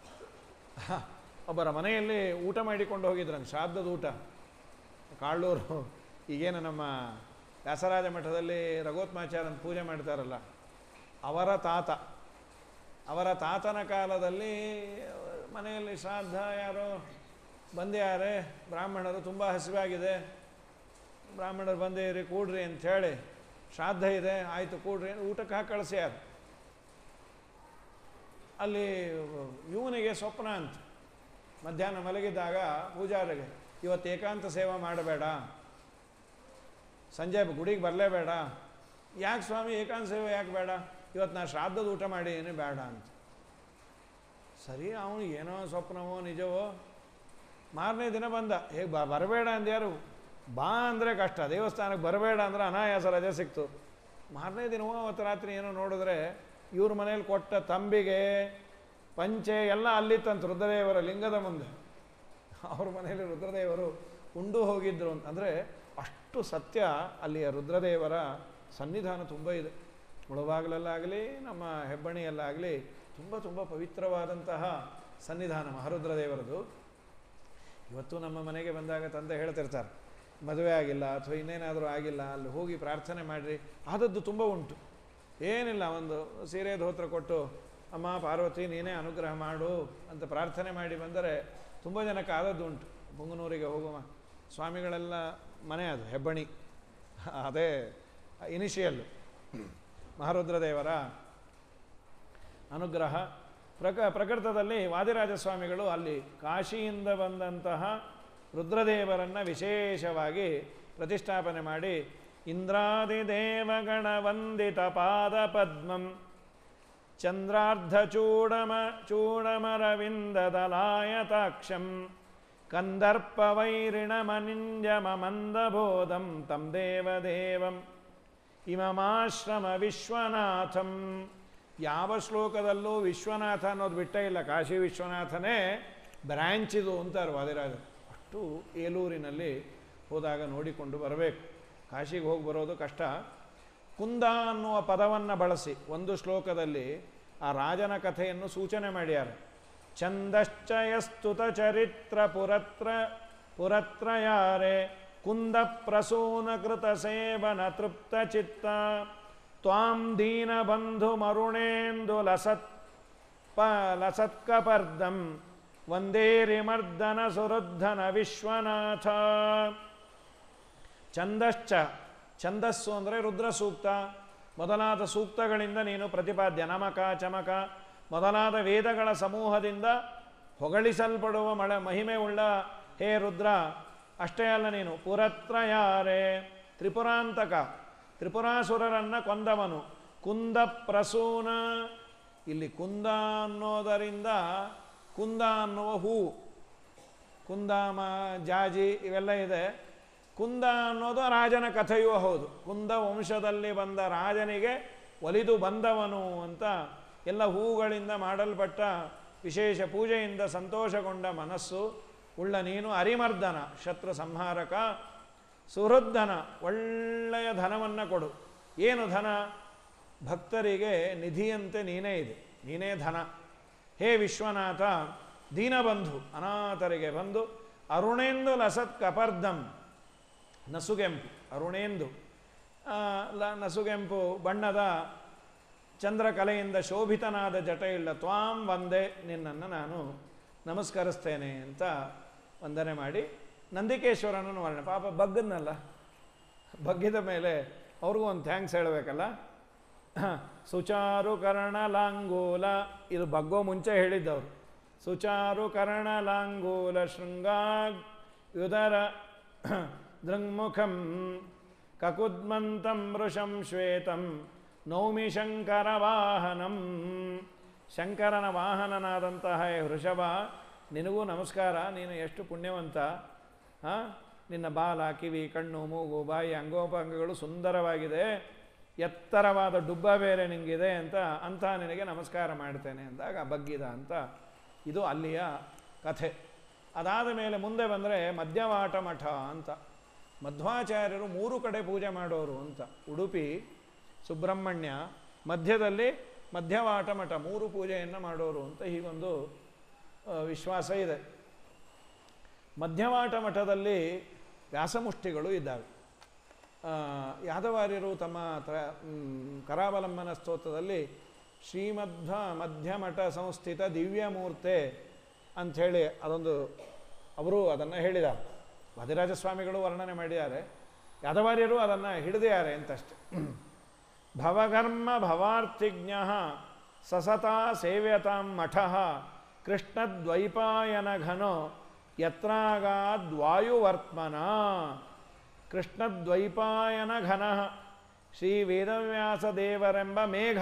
ಒಬ್ಬರ ಮನೆಯಲ್ಲಿ ಊಟ ಮಾಡಿಕೊಂಡು ಹೋಗಿದ್ರಂಗೆ ಶ್ರಾದ್ದದ ಊಟ ಕಾಳೂರು ಈಗೇನು ನಮ್ಮ ವ್ಯಾಸರಾಜ ಮಠದಲ್ಲಿ ರಘೋತ್ಮಾಚಾರ್ಯನ ಪೂಜೆ ಮಾಡ್ತಾರಲ್ಲ ಅವರ ತಾತ ಅವರ ತಾತನ ಕಾಲದಲ್ಲಿ ಮನೆಯಲ್ಲಿ ಶ್ರಾದ್ದ ಯಾರೋ ಬಂದ್ಯಾರೆ ಬ್ರಾಹ್ಮಣರು ತುಂಬ ಹಸಿವಾಗಿದೆ ಬ್ರಾಹ್ಮಣರು ಬಂದೇರಿ ಕೂಡ್ರಿ ಅಂಥೇಳಿ ಶ್ರಾದ್ದ ಇದೆ ಆಯಿತು ಕೂಡ್ರಿ ಅಂತ ಊಟಕ್ಕೆ ಹಾಕಿ ಕಳಿಸ್ಯಾರ ಅಲ್ಲಿ ಇವನಿಗೆ ಸ್ವಪ್ನ ಅಂತ ಮಧ್ಯಾಹ್ನ ಮಲಗಿದ್ದಾಗ ಪೂಜಾರಿಗೆ ಇವತ್ತು ಏಕಾಂತ ಸೇವೆ ಮಾಡಬೇಡ ಸಂಜೆ ಗುಡಿಗೆ ಬರಲೇಬೇಡ ಯಾಕೆ ಸ್ವಾಮಿ ಏಕಾಂತ ಸೇವೆ ಯಾಕೆ ಬೇಡ ಇವತ್ತು ನಾ ಶ್ರಾದ್ದದ ಊಟ ಮಾಡೀನಿ ಬೇಡ ಅಂತ ಸರಿ ಅವನು ಏನೋ ಸ್ವಪ್ನವೋ ನಿಜವೋ ಮಾರನೇ ದಿನ ಬಂದ ಹೇಗೆ ಬ ಬರಬೇಡ ಅಂದ್ಯಾರು ಬಾ ಅಂದರೆ ಕಷ್ಟ ದೇವಸ್ಥಾನಕ್ಕೆ ಬರಬೇಡ ಅಂದ್ರೆ ಅನಾಯಾಸ ರಜೆ ಸಿಕ್ತು ಮಾರನೇ ದಿನವೋ ಅವತ್ತು ರಾತ್ರಿ ಏನೋ ನೋಡಿದ್ರೆ ಇವ್ರ ಮನೇಲಿ ಕೊಟ್ಟ ತಂಬಿಗೆ ಪಂಚೆ ಎಲ್ಲ ಅಲ್ಲಿತ್ತಂತ ರುದ್ರದೇವರ ಲಿಂಗದ ಮುಂದೆ ಅವ್ರ ಮನೆಯಲ್ಲಿ ರುದ್ರದೇವರು ಉಂಡು ಹೋಗಿದ್ರು ಅಂತ ಅಂದರೆ ಅಷ್ಟು ಸತ್ಯ ಅಲ್ಲಿಯ ರುದ್ರದೇವರ ಸನ್ನಿಧಾನ ತುಂಬ ಇದೆ ಮುಳಬಾಗಿಲಲ್ಲಾಗಲಿ ನಮ್ಮ ಹೆಬ್ಬಣಿಯಲ್ಲಾಗಲಿ ತುಂಬ ತುಂಬ ಪವಿತ್ರವಾದಂತಹ ಸನ್ನಿಧಾನ ಮಹಾರುದ್ರದೇವರದು ಇವತ್ತು ನಮ್ಮ ಮನೆಗೆ ಬಂದಾಗ ತಂದೆ ಹೇಳ್ತಿರ್ತಾರೆ ಮದುವೆ ಆಗಿಲ್ಲ ಅಥವಾ ಇನ್ನೇನಾದರೂ ಆಗಿಲ್ಲ ಅಲ್ಲಿ ಹೋಗಿ ಪ್ರಾರ್ಥನೆ ಮಾಡಿರಿ ಆದದ್ದು ತುಂಬ ಉಂಟು ಏನಿಲ್ಲ ಒಂದು ಸೀರೆ ಧೋತ್ರ ಕೊಟ್ಟು ಅಮ್ಮ ಪಾರ್ವತಿ ನೀನೇ ಅನುಗ್ರಹ ಮಾಡು ಅಂತ ಪ್ರಾರ್ಥನೆ ಮಾಡಿ ಬಂದರೆ ತುಂಬ ಜನಕ್ಕೆ ಆದದ್ದು ಉಂಟು ಪುಂಗನೂರಿಗೆ ಹೋಗುವ ಸ್ವಾಮಿಗಳೆಲ್ಲ ಮನೆ ಅದು ಹೆಬ್ಬಣಿ ಅದೇ ಇನಿಷಿಯಲ್ಲು ಮಹಾರುದ್ರದೇವರ ಅನುಗ್ರಹ ಪ್ರಕ ಪ್ರಕೃತದಲ್ಲಿ ವಾದಿರಾಜ ಸ್ವಾಮಿಗಳು ಅಲ್ಲಿ ಕಾಶಿಯಿಂದ ಬಂದಂತಹ ರುದ್ರದೇವರನ್ನು ವಿಶೇಷವಾಗಿ ಪ್ರತಿಷ್ಠಾಪನೆ ಮಾಡಿ ಇಂದ್ರಾದಿದೇವಗಣ ವಂದಿತ ಪಾದ ಪದ್ಮಂ ಚಂದ್ರಾರ್ಧಚೂಡಮ ಚೂಡಮರವಿಂದದಲಾಯತಾಕ್ಷಂ ಕಂದರ್ಪವೈರಿಣಮನಿಂಜಮ ಮಂದಬೋಧಂ ತಂ ದೇವದೇವಂ ಇಮಮಾಶ್ರಮ ವಿಶ್ವನಾಥಂ ಯಾವ ಶ್ಲೋಕದಲ್ಲೂ ವಿಶ್ವನಾಥ ಅನ್ನೋದು ಬಿಟ್ಟೇ ಇಲ್ಲ ಕಾಶಿ ವಿಶ್ವನಾಥನೇ ಬ್ರ್ಯಾಂಚ್ ಇದು ಅಂತಾರೆ ವಾದಿರಾಜರು ಅಷ್ಟು ಏಲೂರಿನಲ್ಲಿ ಹೋದಾಗ ನೋಡಿಕೊಂಡು ಬರಬೇಕು ಕಾಶಿಗೆ ಹೋಗಿ ಬರೋದು ಕಷ್ಟ ಕುಂದ ಅನ್ನುವ ಪದವನ್ನು ಬಳಸಿ ಒಂದು ಶ್ಲೋಕದಲ್ಲಿ ಆ ರಾಜನ ಕಥೆಯನ್ನು ಸೂಚನೆ ಮಾಡ್ಯಾರೆ ಛಂದಶ್ಚಯಸ್ತುತ ಚರಿತ್ರ ಪುರತ್ರ ಪುರತ್ರಯಾರೆ ಕುಂದ ಪ್ರಸೂನ ಕೃತ ಸೇವನ ತೃಪ್ತ ಚಿತ್ತ ತ್ವಾಂ ದೀನಬಂಧು ಮರುಣೇಂದು ಲಸತ್ ಪ ಲಸತ್ಕಪರ್ದಂ ವಂದೇರಿಮರ್ದನ ಸುರುದ್ಧನ ವಿಶ್ವನಾಥ ಛಂದಶ್ಚ ಛಂದಸ್ಸು ಅಂದರೆ ರುದ್ರ ಸೂಕ್ತ ಮೊದಲಾದ ಸೂಕ್ತಗಳಿಂದ ನೀನು ಪ್ರತಿಪಾದ್ಯ ನಮಕ ಚಮಕ ಮೊದಲಾದ ವೇದಗಳ ಸಮೂಹದಿಂದ ಹೊಗಳಿಸಲ್ಪಡುವ ಮಳೆ ಮಹಿಮೆ ಉಳ್ಳ ಹೇ ರುದ್ರ ಅಷ್ಟೇ ಅಲ್ಲ ನೀನು ಪುರತ್ರಯಾರೆ ತ್ರಿಪುರಾಂತಕ ತ್ರಿಪುರಾಸುರರನ್ನು ಕೊಂದವನು ಕುಂದ ಪ್ರಸೂನ ಇಲ್ಲಿ ಕುಂದ ಅನ್ನೋದರಿಂದ ಕುಂದ ಅನ್ನುವ ಹೂ ಕುಂದಾಮ ಜಾಜಿ ಇವೆಲ್ಲ ಇದೆ ಕುಂದ ಅನ್ನೋದು ರಾಜನ ಕಥೆಯೂ ಹೌದು ಕುಂದ ವಂಶದಲ್ಲಿ ಬಂದ ರಾಜನಿಗೆ ಒಲಿದು ಬಂದವನು ಅಂತ ಎಲ್ಲ ಹೂಗಳಿಂದ ಮಾಡಲ್ಪಟ್ಟ ವಿಶೇಷ ಪೂಜೆಯಿಂದ ಸಂತೋಷಗೊಂಡ ಮನಸ್ಸು ಉಳ್ಳ ನೀನು ಅರಿಮರ್ದನ ಶತ್ರು ಸಂಹಾರಕ ಸುಹೃದ್ದನ ಒಳ್ಳೆಯ ಧನವನ್ನು ಕೊಡು ಏನು ಧನ ಭಕ್ತರಿಗೆ ನಿಧಿಯಂತೆ ನೀನೇ ಇದೆ ನೀನೇ ಧನ ಹೇ ವಿಶ್ವನಾಥ ದೀನಬಂಧು ಅನಾಥರಿಗೆ ಬಂದು ಅರುಣೇಂದು ಲಸತ್ ಕಪರ್ದಂ ನಸುಗೆಂಪು ಅರುಣೇಂದು ಆ, ಲ ನಸುಗೆಂಪು ಬಣ್ಣದ ಚಂದ್ರಕಲೆಯಿಂದ ಶೋಭಿತನಾದ ಜಟಯುಳ್ಳ ತ್ವಾಂ ವಂದೇ ನಿನ್ನನ್ನು ನಾನು ನಮಸ್ಕರಿಸ್ತೇನೆ ಅಂತ ವಂದನೆ ಮಾಡಿ ನಂದಿಕೇಶ್ವರನನ್ನು ವರ್ಣನೆ ಪಾಪ ಬಗ್ಗದ್ನಲ್ಲ ಬಗ್ಗಿದ ಮೇಲೆ ಅವ್ರಿಗೂ ಒಂದು ಥ್ಯಾಂಕ್ಸ್ ಹೇಳಬೇಕಲ್ಲ ಸುಚಾರು ಕರ್ಣ ಲಾಂಗೂಲ ಇದು ಬಗ್ಗೋ ಮುಂಚೆ ಹೇಳಿದ್ದವರು ಸುಚಾರು ಕರ್ಣ ಲಾಂಗೂಲ ಶೃಂಗಾಗ್ ಯುದರ ದೃಂಗ್ಮುಖಂ ಕಕುದ್ಮಂತಂ ವೃಷಂ ಶ್ವೇತಂ ನೌಮಿ ಶಂಕರ ವಾಹನಂ ಶಂಕರನ ವಾಹನನಾದಂತಹ ಈ ವೃಷಭ ನಿನಗೂ ನಮಸ್ಕಾರ ನೀನು ಎಷ್ಟು ಪುಣ್ಯವಂತ ಆ? ನಿನ್ನ ಬಾಲ ಕಿವಿ ಕಣ್ಣು ಮೂಗು ಬಾಯಿ ಅಂಗೋಪಾಂಗಗಳು ಸುಂದರವಾಗಿದೆ ಎತ್ತರವಾದ ಡುಬ್ಬ ಬೇರೆ ನಿನಗಿದೆ ಅಂತ ಅಂತ ನಿನಗೆ ನಮಸ್ಕಾರ ಮಾಡ್ತೇನೆ ಅಂದಾಗ ಬಗ್ಗಿದ ಅಂತ ಇದು ಅಲ್ಲಿಯ ಕಥೆ ಅದಾದ ಮೇಲೆ ಮುಂದೆ ಬಂದರೆ ಮಧ್ಯವಾಟ ಮಠ ಅಂತ ಮಧ್ವಾಚಾರ್ಯರು ಮೂರು ಕಡೆ ಪೂಜೆ ಮಾಡೋರು ಅಂತ ಉಡುಪಿ ಸುಬ್ರಹ್ಮಣ್ಯ ಮಧ್ಯದಲ್ಲಿ ಮಧ್ಯವಾಟ ಮಠ ಮೂರು ಪೂಜೆಯನ್ನು ಮಾಡೋರು ಅಂತ ಹೀಗೊಂದು ಆ, ವಿಶ್ವಾಸ ಇದೆ ಮಧ್ಯವಾಟ ಮಠದಲ್ಲಿ ವ್ಯಾಸಮುಷ್ಟಿಗಳು ಇದ್ದಾವೆ ಆ, ಯಾದವಾರ್ಯರು ತಮ್ಮ ತ್ರ ಮ್, ಕರಾವಲಂಬನ ಸ್ತೋತ್ರದಲ್ಲಿ ಶ್ರೀಮಧ್ವ ಮಧ್ಯಮಠ ಸಂಸ್ಥಿತ ದಿವ್ಯಮೂರ್ತೆ ಅಂಥೇಳಿ ಅದೊಂದು ಅವರು ಅದನ್ನು ಹೇಳಿದ್ದಾರೆ ವಾದಿರಾಜ ಸ್ವಾಮಿಗಳು ವರ್ಣನೆ ಮಾಡಿದ್ದಾರೆ ಯಾದವಾರ್ಯರು ಅದನ್ನು ಹಿಡಿದಿದ್ದಾರೆ ಅಂತಷ್ಟೆ ಭವಕರ್ಮ ಭವಾರ್ತಿಜ್ಞ ಸಸತಾ ಸೇವ್ಯತಾಂ ಮಠ ಕೃಷ್ಣದ್ವೈಪಾಯನ ಘನೋ ಯತ್ರಾಗಾದ್ವಾಯುವರ್ತ್ಮನ ಕೃಷ್ಣದ್ವೈಪಾಯನ ಘನ ಶ್ರೀ ವೇದವ್ಯಾಸ ದೇವರೆಂಬ ಮೇಘ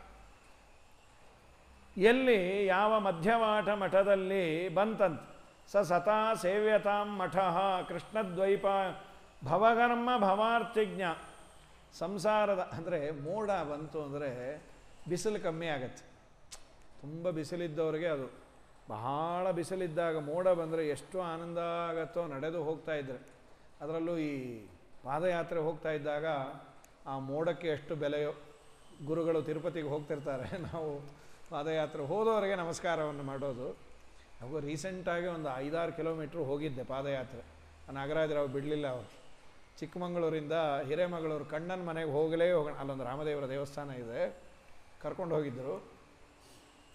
ಎಲ್ಲಿ ಯಾವ ಮಧ್ಯವಾಟ ಮಠದಲ್ಲಿ ಬಂತಂತೆ ಸ ಸತಾ ಸೇವ್ಯತಾಂ ಮಠ ಕೃಷ್ಣದ್ವೈಪ ಭವಕರ್ಮ ಭವಾರ್ತಿಜ್ಞ ಸಂಸಾರದ ಅಂದರೆ ಮೋಡ ಬಂತು ಅಂದರೆ ಬಿಸಿಲು ಕಮ್ಮಿ ಆಗತ್ತೆ ತುಂಬ ಬಿಸಿಲಿದ್ದವ್ರಿಗೆ ಅದು ಬಹಳ ಬಿಸಿಲಿದ್ದಾಗ ಮೋಡ ಬಂದರೆ ಎಷ್ಟು ಆನಂದ ಆಗತ್ತೋ ನಡೆದು ಹೋಗ್ತಾ ಇದ್ರೆ ಅದರಲ್ಲೂ ಈ ಪಾದಯಾತ್ರೆ ಹೋಗ್ತಾ ಇದ್ದಾಗ ಆ ಮೋಡಕ್ಕೆ ಎಷ್ಟು ಬೆಲೆಯೋ ಗುರುಗಳು ತಿರುಪತಿಗೆ ಹೋಗ್ತಿರ್ತಾರೆ ನಾವು ಪಾದಯಾತ್ರೆ ಹೋದವರಿಗೆ ನಮಸ್ಕಾರವನ್ನು ಮಾಡೋದು ಹಾಗೂ ರೀಸೆಂಟಾಗಿ ಒಂದು ಐದಾರು ಕಿಲೋಮೀಟ್ರ್ ಹೋಗಿದ್ದೆ ಪಾದಯಾತ್ರೆ ನಾಗರಾಜರಾವ್ ಬಿಡಲಿಲ್ಲ ಅವರು ಚಿಕ್ಕಮಗಳೂರಿಂದ ಹಿರೇಮಗಳೂರು ಕಣ್ಣನ ಮನೆಗೆ ಹೋಗಲೇ ಹೋಗೋಣ ಅಲ್ಲೊಂದು ರಾಮದೇವರ ದೇವಸ್ಥಾನ ಇದೆ ಕರ್ಕೊಂಡು ಹೋಗಿದ್ದರು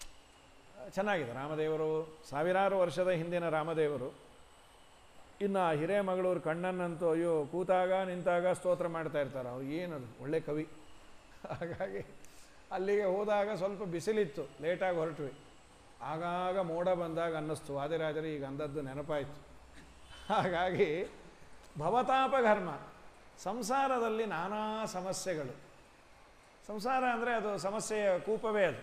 ಚೆನ್ನಾಗಿದೆ ರಾಮದೇವರು ಸಾವಿರಾರು ವರ್ಷದ ಹಿಂದಿನ ರಾಮದೇವರು ಇನ್ನು ಆ ಹಿರೇಮಗಳೂರು ಕಣ್ಣನ್ನಂತೂ ಅಯ್ಯೋ ಕೂತಾಗ ನಿಂತಾಗ ಸ್ತೋತ್ರ ಮಾಡ್ತಾ ಇರ್ತಾರೆ ಅವ್ರು ಏನದು ಒಳ್ಳೆ ಕವಿ ಹಾಗಾಗಿ ಅಲ್ಲಿಗೆ ಹೋದಾಗ ಸ್ವಲ್ಪ ಬಿಸಿಲಿತ್ತು ಲೇಟಾಗಿ ಹೊರಟ್ವಿ ಆಗಾಗ ಮೋಡ ಬಂದಾಗ ಅನ್ನಿಸ್ತು ವಾದಿರಾಜರು ಈಗ ಅಂದದ್ದು ನೆನಪಾಯಿತು ಹಾಗಾಗಿ ಭವತಾಪ ಘರ್ಮ ಸಂಸಾರದಲ್ಲಿ ನಾನಾ ಸಮಸ್ಯೆಗಳು ಸಂಸಾರ ಅಂದರೆ ಅದು ಸಮಸ್ಯೆಯ ಕೂಪವೇ ಅದು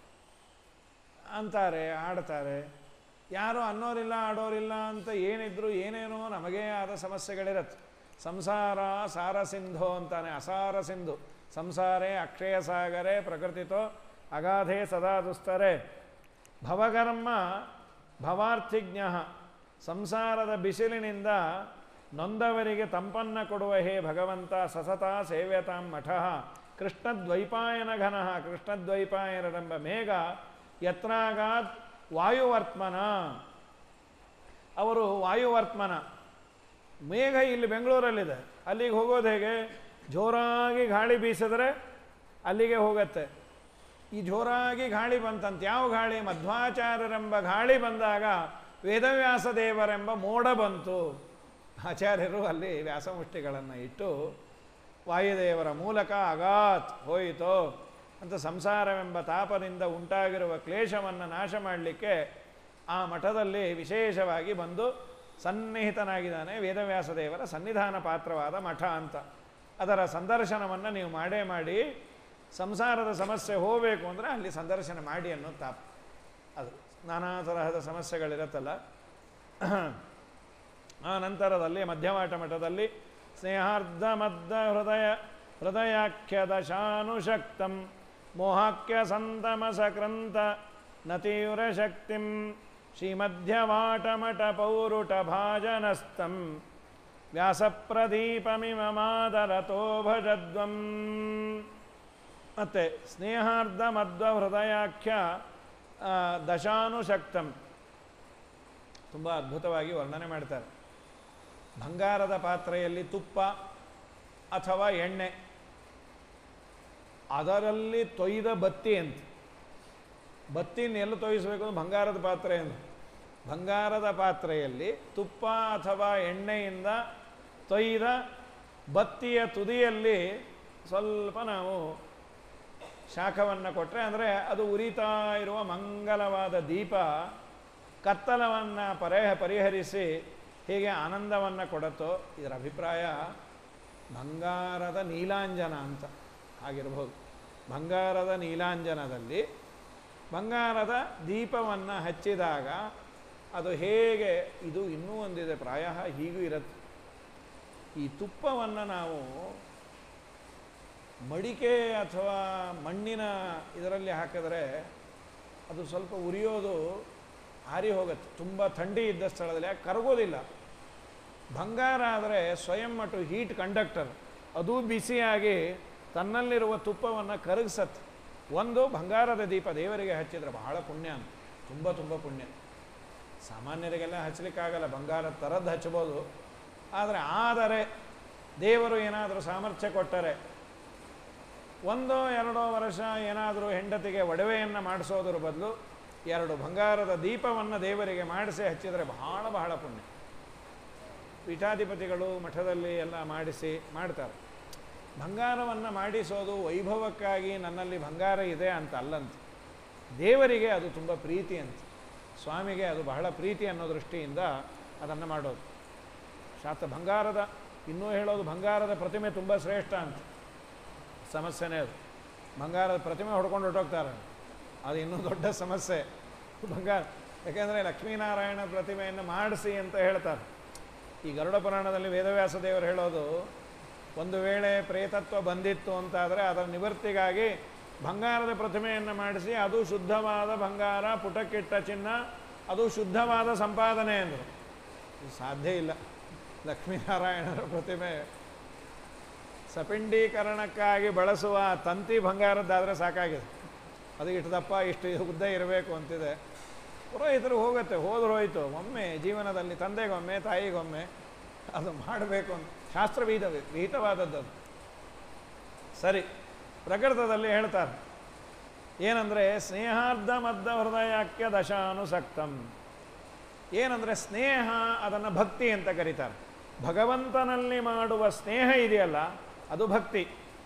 ಅಂತಾರೆ ಆಡ್ತಾರೆ ಯಾರು ಅನ್ನೋರಿಲ್ಲ ಆಡೋರಿಲ್ಲ ಅಂತ ಏನಿದ್ರು ಏನೇನೋ ನಮಗೇ ಆದ ಸಮಸ್ಯೆಗಳಿರತ್ತೆ ಸಂಸಾರ ಸಾರ ಸಿಂಧು ಅಂತಾನೆ ಅಸಾರ ಸಿಂಧು ಸಂಸಾರೇ ಅಕ್ಷಯ ಸಾಗರೇ ಪ್ರಕೃತಿತೋ ಅಗಾಧೆ ಸದಾ ದುಸ್ತರೆ ಭವಕರ್ಮ ಭವಾರ್ಥಿಜ್ಞ ಸಂಸಾರದ ಬಿಸಿಲಿನಿಂದ ನೊಂದವರಿಗೆ ತಂಪನ್ನ ಕೊಡುವ ಹೇ ಭಗವಂತ ಸಸತ ಸೇವ್ಯತಾಂ ಮಠ ಕೃಷ್ಣದ್ವೈಪಾಯನ ಘನಃ ಕೃಷ್ಣದ್ವೈಪಾಯನರೆಂಬ ಮೇಘ ಯತ್ರಾಗಾತ್ ವಾಯುವರ್ತ್ಮನ ಅವರು ವಾಯುವರ್ತ್ಮನ ಮೇಘ ಇಲ್ಲಿ ಬೆಂಗಳೂರಲ್ಲಿದೆ ಅಲ್ಲಿಗೆ ಹೋಗೋದು ಹೇಗೆ ಜೋರಾಗಿ ಗಾಳಿ ಬೀಸಿದ್ರೆ ಅಲ್ಲಿಗೆ ಹೋಗತ್ತೆ ಈ ಜೋರಾಗಿ ಗಾಳಿ ಬಂತಂತ ಯಾವ ಗಾಳಿ ಮಧ್ವಾಚಾರ್ಯರೆಂಬ ಗಾಳಿ ಬಂದಾಗ ವೇದವ್ಯಾಸ ದೇವರೆಂಬ ಮೋಡ ಬಂತು ಆಚಾರ್ಯರು ಅಲ್ಲಿ ವ್ಯಾಸಮುಷ್ಟಿಗಳನ್ನು ಇಟ್ಟು ವಾಯುದೇವರ ಮೂಲಕ ಅಗಾತ್ ಹೋಯಿತು ಅಂತ ಸಂಸಾರವೆಂಬ ತಾಪದಿಂದ ಉಂಟಾಗಿರುವ ಕ್ಲೇಶವನ್ನು ನಾಶ ಮಾಡಲಿಕ್ಕೆ ಆ ಮಠದಲ್ಲಿ ವಿಶೇಷವಾಗಿ ಬಂದು ಸನ್ನಿಹಿತನಾಗಿದ್ದಾನೆ ವೇದವ್ಯಾಸ ದೇವರ ಸನ್ನಿಧಾನ ಪಾತ್ರವಾದ ಮಠ ಅಂತ ಅದರ ಸಂದರ್ಶನವನ್ನು ನೀವು ಮಾಡೇ ಮಾಡಿ ಸಂಸಾರದ ಸಮಸ್ಯೆ ಹೋಗಬೇಕು ಅಂದರೆ ಅಲ್ಲಿ ಸಂದರ್ಶನ ಮಾಡಿ ಅನ್ನೋ ತಾಪ ಅದು ನಾನಾ ತರಹದ ಸಮಸ್ಯೆಗಳಿರುತ್ತಲ್ಲ ಆ ನಂತರದಲ್ಲಿ ಮಧ್ಯಮಾಟ ಮಠದಲ್ಲಿ ಸ್ನೇಹಾರ್ಧ ಮದ್ದ ಹೃದಯ ಹೃದಯಾಖ್ಯ ದಶಾನುಶಕ್ತಂ ಮೋಹಾಖ್ಯ ಸಂತಮ ಸಕ್ರಂತ ನತೀವ್ರ ಶಕ್ತಿಂ ಶ್ರೀಮಧ್ಯವಾಟಮಠ ಪೌರುಟ ಭಾಜನಸ್ತಂ ವ್ಯಾಸಪ್ರದೀಪಮಿಮ ಮಾದರತೋ ಭಜದ್ವಂ ಮತ್ತು ಸ್ನೇಹಾರ್ಧ ಮಧ್ವ ಹೃದಯಾಖ್ಯ ಆ, ದಶಾನುಶಕ್ತಂ ತುಂಬ ಅದ್ಭುತವಾಗಿ ವರ್ಣನೆ ಮಾಡ್ತಾರೆ ಬಂಗಾರದ ಪಾತ್ರೆಯಲ್ಲಿ ತುಪ್ಪ ಅಥವಾ ಎಣ್ಣೆ ಅದರಲ್ಲಿ ತೊಯ್ದ ಬತ್ತಿ ಅಂತ ಬತ್ತಿನ ಎಲ್ಲಿ ತೊಯಿಸ್ಬೇಕು ಅಂದ್ರೆ ಬಂಗಾರದ ಪಾತ್ರೆ ಅಂತ ಬಂಗಾರದ ಪಾತ್ರೆಯಲ್ಲಿ ತುಪ್ಪ ಅಥವಾ ಎಣ್ಣೆಯಿಂದ ತೊಯ್ದ ಬತ್ತಿಯ ತುದಿಯಲ್ಲಿ ಸ್ವಲ್ಪ ನಾವು ಶಾಖವನ್ನು ಕೊಟ್ಟರೆ ಅಂದರೆ ಅದು ಉರಿತಾ ಇರುವ ಮಂಗಲವಾದ ದೀಪ ಕತ್ತಲವನ್ನು ಪರೇ ಪರಿಹರಿಸಿ ಹೀಗೆ ಆನಂದವನ್ನು ಕೊಡುತ್ತೋ ಇದರ ಅಭಿಪ್ರಾಯ ಬಂಗಾರದ ನೀಲಾಂಜನ ಅಂತ ಆಗಿರ್ಬೋದು ಬಂಗಾರದ ನೀಲಾಂಜನದಲ್ಲಿ ಬಂಗಾರದ ದೀಪವನ್ನು ಹಚ್ಚಿದಾಗ ಅದು ಹೇಗೆ ಇದು ಇನ್ನೂ ಒಂದಿದೆ ಪ್ರಾಯ ಹೀಗೂ ಇರುತ್ತೆ ಈ ತುಪ್ಪವನ್ನು ನಾವು ಮಡಿಕೆ ಅಥವಾ ಮಣ್ಣಿನ ಇದರಲ್ಲಿ ಹಾಕಿದ್ರೆ ಅದು ಸ್ವಲ್ಪ ಉರಿಯೋದು ಆರಿ ಹೋಗುತ್ತೆ ತುಂಬ ಥಂಡಿ ಇದ್ದ ಸ್ಥಳದಲ್ಲಿ ಯಾಕೆ ಕರಗೋದಿಲ್ಲ ಬಂಗಾರ ಆದರೆ ಸ್ವಯಂ ಮಟ್ಟು ಹೀಟ್ ಕಂಡಕ್ಟರ್ ಅದು ಬಿಸಿಯಾಗಿ ತನ್ನಲ್ಲಿರುವ ತುಪ್ಪವನ್ನು ಕರಗಿಸತ್ತೆ ಒಂದು ಬಂಗಾರದ ದೀಪ ದೇವರಿಗೆ ಹಚ್ಚಿದ್ರೆ ಬಹಳ ಪುಣ್ಯ ಅಂತ ತುಂಬ ತುಂಬ ಪುಣ್ಯ ಸಾಮಾನ್ಯರಿಗೆಲ್ಲ ಹಚ್ಚಲಿಕ್ಕಾಗಲ್ಲ ಬಂಗಾರದ ಥರದ್ದು ಹಚ್ಬೋದು ಆದರೆ ಆದರೆ ದೇವರು ಏನಾದರೂ ಸಾಮರ್ಥ್ಯ ಕೊಟ್ಟರೆ ಒಂದೋ ಎರಡೋ ವರ್ಷ ಏನಾದರೂ ಹೆಂಡತಿಗೆ ಒಡವೆಯನ್ನು ಮಾಡಿಸೋದ್ರ ಬದಲು ಎರಡು ಬಂಗಾರದ ದೀಪವನ್ನು ದೇವರಿಗೆ ಮಾಡಿಸಿ ಹಚ್ಚಿದರೆ ಬಹಳ ಬಹಳ ಪುಣ್ಯ ಪೀಠಾಧಿಪತಿಗಳು ಮಠದಲ್ಲಿ ಎಲ್ಲ ಮಾಡಿಸಿ ಮಾಡ್ತಾರೆ ಬಂಗಾರವನ್ನು ಮಾಡಿಸೋದು ವೈಭವಕ್ಕಾಗಿ ನನ್ನಲ್ಲಿ ಬಂಗಾರ ಇದೆ ಅಂತ ಅಲ್ಲಂತ ದೇವರಿಗೆ ಅದು ತುಂಬ ಪ್ರೀತಿ ಅಂತ ಸ್ವಾಮಿಗೆ ಅದು ಬಹಳ ಪ್ರೀತಿ ಅನ್ನೋ ದೃಷ್ಟಿಯಿಂದ ಅದನ್ನು ಮಾಡೋದು ಶಾಸ್ತ್ರ ಬಂಗಾರದ ಇನ್ನೂ ಹೇಳೋದು ಬಂಗಾರದ ಪ್ರತಿಮೆ ತುಂಬ ಶ್ರೇಷ್ಠ ಅಂತ ಸಮಸ್ಯೆನೇ ಅದು ಬಂಗಾರದ ಪ್ರತಿಮೆ ಹೊಡ್ಕೊಂಡು ಹೊರಟೋಗ್ತಾರೆ ಅದು ಇನ್ನೂ ದೊಡ್ಡ ಸಮಸ್ಯೆ ಬಂಗಾರ ಯಾಕೆಂದರೆ ಲಕ್ಷ್ಮೀನಾರಾಯಣ ಪ್ರತಿಮೆಯನ್ನು ಮಾಡಿಸಿ ಅಂತ ಹೇಳ್ತಾರೆ ಈ ಗರುಡ ಪುರಾಣದಲ್ಲಿ ವೇದವ್ಯಾಸ ದೇವರು ಹೇಳೋದು ಒಂದು ವೇಳೆ ಪ್ರೇತತ್ವ ಬಂದಿತ್ತು ಅಂತಾದರೆ ಅದರ ನಿವೃತ್ತಿಗಾಗಿ ಬಂಗಾರದ ಪ್ರತಿಮೆಯನ್ನು ಮಾಡಿಸಿ ಅದು ಶುದ್ಧವಾದ ಬಂಗಾರ ಪುಟಕ್ಕಿಟ್ಟ ಚಿನ್ನ ಅದು ಶುದ್ಧವಾದ ಸಂಪಾದನೆ ಅಂದರು ಇದು ಸಾಧ್ಯ ಇಲ್ಲ ಲಕ್ಷ್ಮೀನಾರಾಯಣರ ಪ್ರತಿಮೆ ಸಪಿಂಡೀಕರಣಕ್ಕಾಗಿ ಬಳಸುವ ತಂತಿ ಬಂಗಾರದ್ದಾದರೆ ಸಾಕಾಗಿದೆ ಅದು ಇಷ್ಟು ದಪ್ಪ ಇಷ್ಟು ಉದ್ದ ಇರಬೇಕು ಅಂತಿದೆ ಪುರೋಹಿತರು ಹೋಗುತ್ತೆ ಹೋದ್ರೆ ಹೋಯ್ತು ಒಮ್ಮೆ ಜೀವನದಲ್ಲಿ ತಂದೆಗೊಮ್ಮೆ ತಾಯಿಗೊಮ್ಮೆ ಅದು ಮಾಡಬೇಕು ಅಂತ ಶಾಸ್ತ್ರ ವಿಹಿತ ವಿಹಿತವಾದದ್ದು ಅದು ಸರಿ ಪ್ರಕೃತದಲ್ಲಿ ಹೇಳ್ತಾರೆ ಏನಂದರೆ ಸ್ನೇಹಾರ್ಧ ಮದ್ದ ಹೃದಯಾಕ್ಯ ದಶಾನುಸಕ್ತಂ ಏನಂದರೆ ಸ್ನೇಹ ಅದನ್ನು ಭಕ್ತಿ ಅಂತ ಕರೀತಾರೆ ಭಗವಂತನಲ್ಲಿ ಮಾಡುವ ಸ್ನೇಹ ಇದೆಯಲ್ಲ ಅದು ಭಕ್ತಿ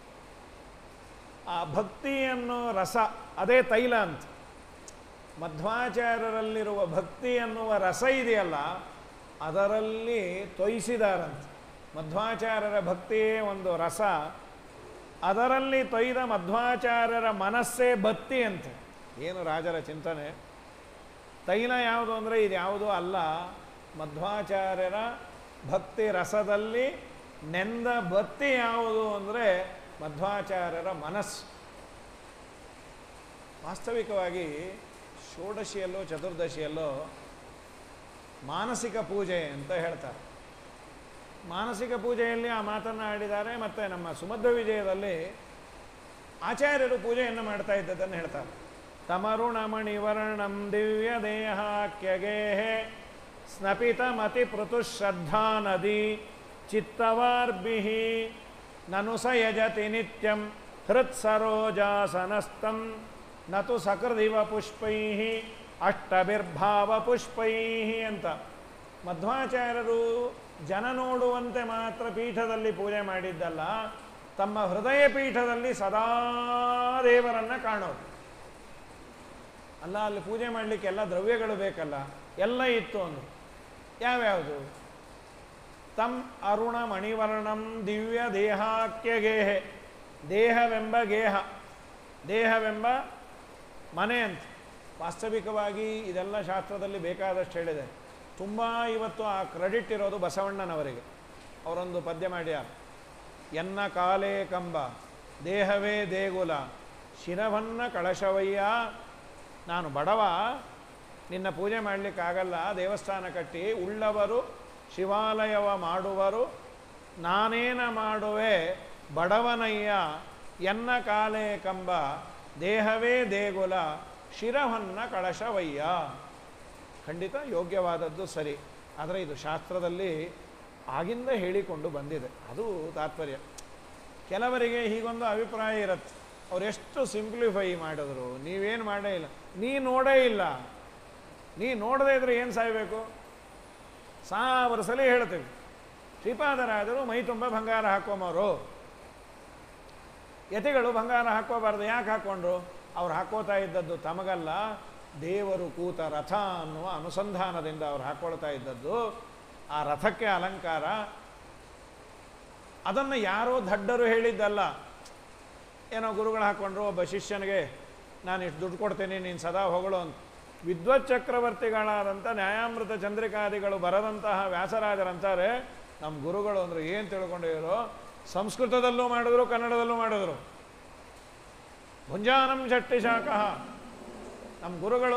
ಆ ಭಕ್ತಿ ಅನ್ನೋ ರಸ ಅದೇ ತೈಲ ಅಂತ ಮಧ್ವಾಚಾರ್ಯರಲ್ಲಿರುವ ಭಕ್ತಿ ಎನ್ನುವ ರಸ ಇದೆಯಲ್ಲ ಅದರಲ್ಲಿ ತೊಯಿಸಿದಾರಂತೆ ಮಧ್ವಾಚಾರ್ಯರ ಭಕ್ತಿಯೇ ಒಂದು ರಸ ಅದರಲ್ಲಿ ತೊಯ್ದ ಮಧ್ವಾಚಾರ್ಯರ ಮನಸ್ಸೇ ಬತ್ತಿ ಅಂತೆ ಏನು ರಾಜರ ಚಿಂತನೆ ತೈಲ ಯಾವುದು ಅಂದರೆ ಇದು ಯಾವುದೂ ಅಲ್ಲ ಮಧ್ವಾಚಾರ್ಯರ ಭಕ್ತಿ ರಸದಲ್ಲಿ ನೆಂದ ಬತ್ತಿ ಯಾವುದು ಅಂದರೆ ಮಧ್ವಾಚಾರ್ಯರ ಮನಸ್ಸು ವಾಸ್ತವಿಕವಾಗಿ ಷೋಡಶಿಯಲ್ಲೋ ಚತುರ್ದಶಿಯಲ್ಲೋ ಮಾನಸಿಕ ಪೂಜೆ ಅಂತ ಹೇಳ್ತಾರೆ ಮಾನಸಿಕ ಪೂಜೆಯಲ್ಲಿ ಆ ಮಾತನ್ನು ಆಡಿದ್ದಾರೆ ಮತ್ತು ನಮ್ಮ ಸುಮಧ್ವ ವಿಜಯದಲ್ಲಿ ಆಚಾರ್ಯರು ಪೂಜೆಯನ್ನು ಮಾಡ್ತಾ ಇದ್ದದ್ದನ್ನು ಹೇಳ್ತಾರೆ ತಮರುಣಮಣಿವರ್ಣಂ ದಿವ್ಯ ದೇಹಾಕ್ಯಗೇಹೆ ಸ್ನಪಿತಮತಿ ಪೃತುಶ್ರದ್ಧಾ ನದಿ ಚಿತ್ತವಾರ್ಭಿ ನನು ಸ ಯಜತಿ ನಿತ್ಯಂ ಹೃತ್ಸರೋಜಾಸನಸ್ಥಂ ನತು ಸಕೃದಿವ ಪುಷ್ಪೈ ಅಷ್ಟಭಿರ್ಭಾವ ಪುಷ್ಪೈ ಅಂತ ಮಧ್ವಾಚಾರ್ಯರು ಜನ ನೋಡುವಂತೆ ಮಾತ್ರ ಪೀಠದಲ್ಲಿ ಪೂಜೆ ಮಾಡಿದ್ದಲ್ಲ ತಮ್ಮ ಹೃದಯ ಪೀಠದಲ್ಲಿ ಸದಾ ದೇವರನ್ನು ಕಾಣೋದು ಅಲ್ಲ ಅಲ್ಲಿ ಪೂಜೆ ಮಾಡಲಿಕ್ಕೆ ಎಲ್ಲ ದ್ರವ್ಯಗಳು ಬೇಕಲ್ಲ ಎಲ್ಲ ಇತ್ತು ಅಂದರು ಯಾವ್ಯಾವುದು ತಮ್ ಅರುಣ ಮಣಿವರ್ಣಂ ದಿವ್ಯ ದೇಹಾಕ್ಯಗೇಹೆ ದೇಹವೆಂಬ ಗೇಹ ದೇಹವೆಂಬ ಮನೆ ಅಂತ ವಾಸ್ತವಿಕವಾಗಿ ಇದೆಲ್ಲ ಶಾಸ್ತ್ರದಲ್ಲಿ ಬೇಕಾದಷ್ಟು ಹೇಳಿದೆ ತುಂಬ ಇವತ್ತು ಆ ಕ್ರೆಡಿಟ್ ಇರೋದು ಬಸವಣ್ಣನವರಿಗೆ ಅವರೊಂದು ಪದ್ಯ ಮಾಡ್ಯಾರ ಎನ್ನ ಕಾಲೇ ಕಂಬ ದೇಹವೇ ದೇಗುಲ ಶಿರವನ್ನ ಕಳಶವಯ್ಯ ನಾನು ಬಡವ ನಿನ್ನ ಪೂಜೆ ಮಾಡಲಿಕ್ಕಾಗಲ್ಲ ದೇವಸ್ಥಾನ ಕಟ್ಟಿ ಉಳ್ಳವರು ಶಿವಾಲಯವ ಮಾಡುವರು ನಾನೇನ ಮಾಡುವೆ ಬಡವನಯ್ಯ ಎನ್ನ ಕಾಲೇ ಕಂಬ ದೇಹವೇ ದೇಗುಲ ಶಿರವನ್ನ ಕಳಶವಯ್ಯ ಖಂಡಿತ ಯೋಗ್ಯವಾದದ್ದು ಸರಿ ಆದರೆ ಇದು ಶಾಸ್ತ್ರದಲ್ಲಿ ಆಗಿಂದ ಹೇಳಿಕೊಂಡು ಬಂದಿದೆ ಅದು ತಾತ್ಪರ್ಯ ಕೆಲವರಿಗೆ ಹೀಗೊಂದು ಅಭಿಪ್ರಾಯ ಇರುತ್ತೆ ಅವ್ರು ಎಷ್ಟು ಸಿಂಪ್ಲಿಫೈ ಮಾಡಿದ್ರು ನೀವೇನು ಮಾಡೇ ಇಲ್ಲ ನೀ ನೋಡೇ ಇಲ್ಲ ನೀ ನೋಡದೇ ಇದ್ರೆ ಏನು ಸಾಯಬೇಕು ಸಾವಿರ ಸಲ ಹೇಳ್ತೀವಿ ಶ್ರೀಪಾದರಾಜರು ಮೈ ತುಂಬ ಬಂಗಾರ ಹಾಕೋಮವರು ಯತಿಗಳು ಬಂಗಾರ ಹಾಕೋಬಾರ್ದು ಯಾಕೆ ಹಾಕ್ಕೊಂಡ್ರು ಅವ್ರು ಹಾಕೋತಾ ಇದ್ದದ್ದು ತಮಗಲ್ಲ ದೇವರು ಕೂತ ರಥ ಅನ್ನುವ ಅನುಸಂಧಾನದಿಂದ ಅವ್ರು ಹಾಕ್ಕೊಳ್ತಾ ಇದ್ದದ್ದು ಆ ರಥಕ್ಕೆ ಅಲಂಕಾರ ಅದನ್ನು ಯಾರೋ ದಡ್ಡರು ಹೇಳಿದ್ದಲ್ಲ ಏನೋ ಗುರುಗಳು ಹಾಕ್ಕೊಂಡ್ರು ಒಬ್ಬ ಶಿಷ್ಯನಿಗೆ ನಾನು ಇಷ್ಟು ದುಡ್ಡು ಕೊಡ್ತೀನಿ ನೀನು ಸದಾ ಹೊಗಳು ಅಂತ ವಿದ್ವತ್ ಚಕ್ರವರ್ತಿಗಳಾದಂಥ ನ್ಯಾಯಾಮೃತ ಚಂದ್ರಿಕಾದಿಗಳು ಬರದಂತಹ ವ್ಯಾಸರಾಜರಂತಾರೆ ನಮ್ಮ ಗುರುಗಳು ಅಂದರೆ ಏನು ತಿಳ್ಕೊಂಡಿರೋ ಸಂಸ್ಕೃತದಲ್ಲೂ ಮಾಡಿದ್ರು ಕನ್ನಡದಲ್ಲೂ ಮಾಡಿದ್ರು ಭುಂಜಾನಂ ಶಟ್ಟಿ ಶಾಖಃ ನಮ್ಮ ಗುರುಗಳು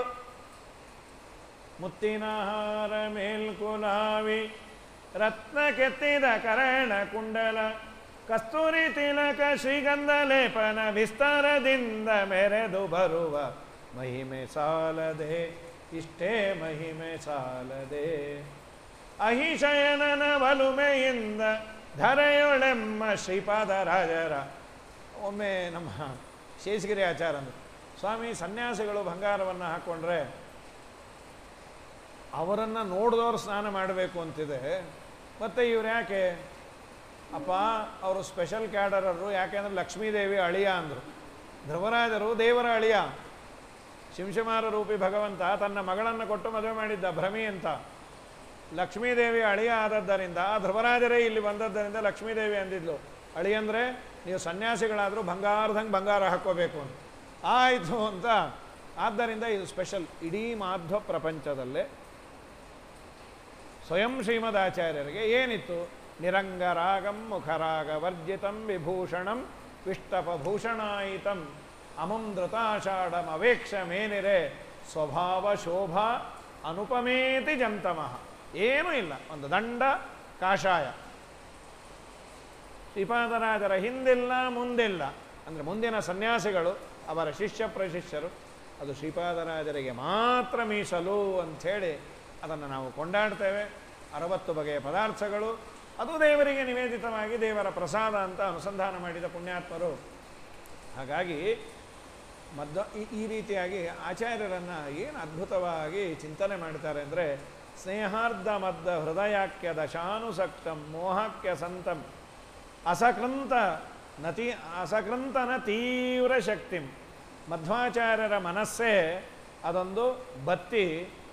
ಮುತ್ತಿನಹಾರ ಮೇಲ್ಕುಲಾವಿ ರತ್ನ ಕೆತ್ತಿದ ಕರಣ ಕುಂಡಲ ಕಸ್ತೂರಿ ತಿಲಕ ಶ್ರೀಗಂಧ ಲೇಪನ ವಿಸ್ತಾರದಿಂದ ಮೆರೆದು ಬರುವ ಮಹಿಮೆ ಸಾಲದೆ ಇಷ್ಟೇ ಮಹಿಮೆ ಸಾಲದೆ ಅಹಿಶಯನನ ಒಲುಮೆಯಿಂದ ಧರೆಯೊಳೆಮ್ಮ ಶ್ರೀಪಾದ ರಾಜರ ಒಮ್ಮೆ ನಮ್ಮ ಶೇಷಗಿರಿ ಆಚಾರ ಅಂದರು ಸ್ವಾಮಿ ಸನ್ಯಾಸಿಗಳು ಬಂಗಾರವನ್ನು ಹಾಕ್ಕೊಂಡ್ರೆ ಅವರನ್ನು ನೋಡಿದವರು ಸ್ನಾನ ಮಾಡಬೇಕು ಅಂತಿದೆ ಮತ್ತು ಇವ್ರು ಯಾಕೆ ಅಪ್ಪ ಅವರು ಸ್ಪೆಷಲ್ ಕ್ಯಾಡರರು ಯಾಕೆಂದ್ರೆ ಲಕ್ಷ್ಮೀದೇವಿ ಅಳಿಯ ಅಂದರು ಧ್ರುವರಾಜರು ದೇವರ ಅಳಿಯ ಶಿಂಶಮಾರ ರೂಪಿ ಭಗವಂತ ತನ್ನ ಮಗಳನ್ನು ಕೊಟ್ಟು ಮದುವೆ ಮಾಡಿದ್ದ ಭ್ರಮಿ ಅಂತ ಲಕ್ಷ್ಮೀದೇವಿ ಅಳಿಯ ಆದದ್ದರಿಂದ ಧ್ರುವರಾಜರೇ ಇಲ್ಲಿ ಬಂದದ್ದರಿಂದ ಲಕ್ಷ್ಮೀದೇವಿ ಅಂದಿದ್ಲು ಅಳಿಯಂದರೆ ನೀವು ಸನ್ಯಾಸಿಗಳಾದರೂ ಬಂಗಾರದಂಗೆ ಬಂಗಾರ ಹಾಕ್ಕೋಬೇಕು ಅಂತ ಆಯಿತು ಅಂತ ಆದ್ದರಿಂದ ಇದು ಸ್ಪೆಷಲ್ ಇಡೀ ಮಾಧ್ವ ಪ್ರಪಂಚದಲ್ಲೇ ಸ್ವಯಂ ಶ್ರೀಮದಾಚಾರ್ಯರಿಗೆ ಏನಿತ್ತು ನಿರಂಗರಾಗಂ ಮುಖರಾಗ ವರ್ಜಿತಂ ವಿಭೂಷಣಂ ವಿಷ್ಟಪಭೂಷಣಾಯಿತಂ ಅಮಂ ಧೃತಾಷಾಢಂ ಅವೇಕ್ಷ ಮೇನಿರೆ ಸ್ವಭಾವ ಶೋಭಾ ಅನುಪಮೇತಿ ಜಂತಮಃ ಏನೂ ಇಲ್ಲ ಒಂದು ದಂಡ ಕಾಷಾಯ ಶ್ರೀಪಾದರಾಜರ ಹಿಂದಿಲ್ಲ ಮುಂದಿಲ್ಲ ಅಂದರೆ ಮುಂದಿನ ಸನ್ಯಾಸಿಗಳು ಅವರ ಶಿಷ್ಯ ಪ್ರಶಿಷ್ಯರು ಅದು ಶ್ರೀಪಾದರಾಜರಿಗೆ ಮಾತ್ರ ಮೀಸಲು ಅಂಥೇಳಿ ಅದನ್ನು ನಾವು ಕೊಂಡಾಡ್ತೇವೆ ಅರವತ್ತು ಬಗೆಯ ಪದಾರ್ಥಗಳು ಅದು ದೇವರಿಗೆ ನಿವೇದಿತವಾಗಿ ದೇವರ ಪ್ರಸಾದ ಅಂತ ಅನುಸಂಧಾನ ಮಾಡಿದ ಪುಣ್ಯಾತ್ಮರು ಹಾಗಾಗಿ ಮಧ್ವ ಈ- ಈ ರೀತಿಯಾಗಿ ಆಚಾರ್ಯರನ್ನು ಏನು ಅದ್ಭುತವಾಗಿ ಚಿಂತನೆ ಮಾಡ್ತಾರೆ ಅಂದರೆ ಸ್ನೇಹಾರ್ಧ ಮದ್ದ ಹೃದಯಾಖ್ಯ ದಶಾನುಸಕ್ತಂ ಮೋಹಾಖ್ಯ ಸಂತಂ ಅಸಕೃಂತ ನತಿ ಅಸಕೃಂತನ ತೀವ್ರ ಶಕ್ತಿಂ ಮಧ್ವಾಚಾರ್ಯರ ಮನಸ್ಸೇ ಅದೊಂದು ಬತ್ತಿ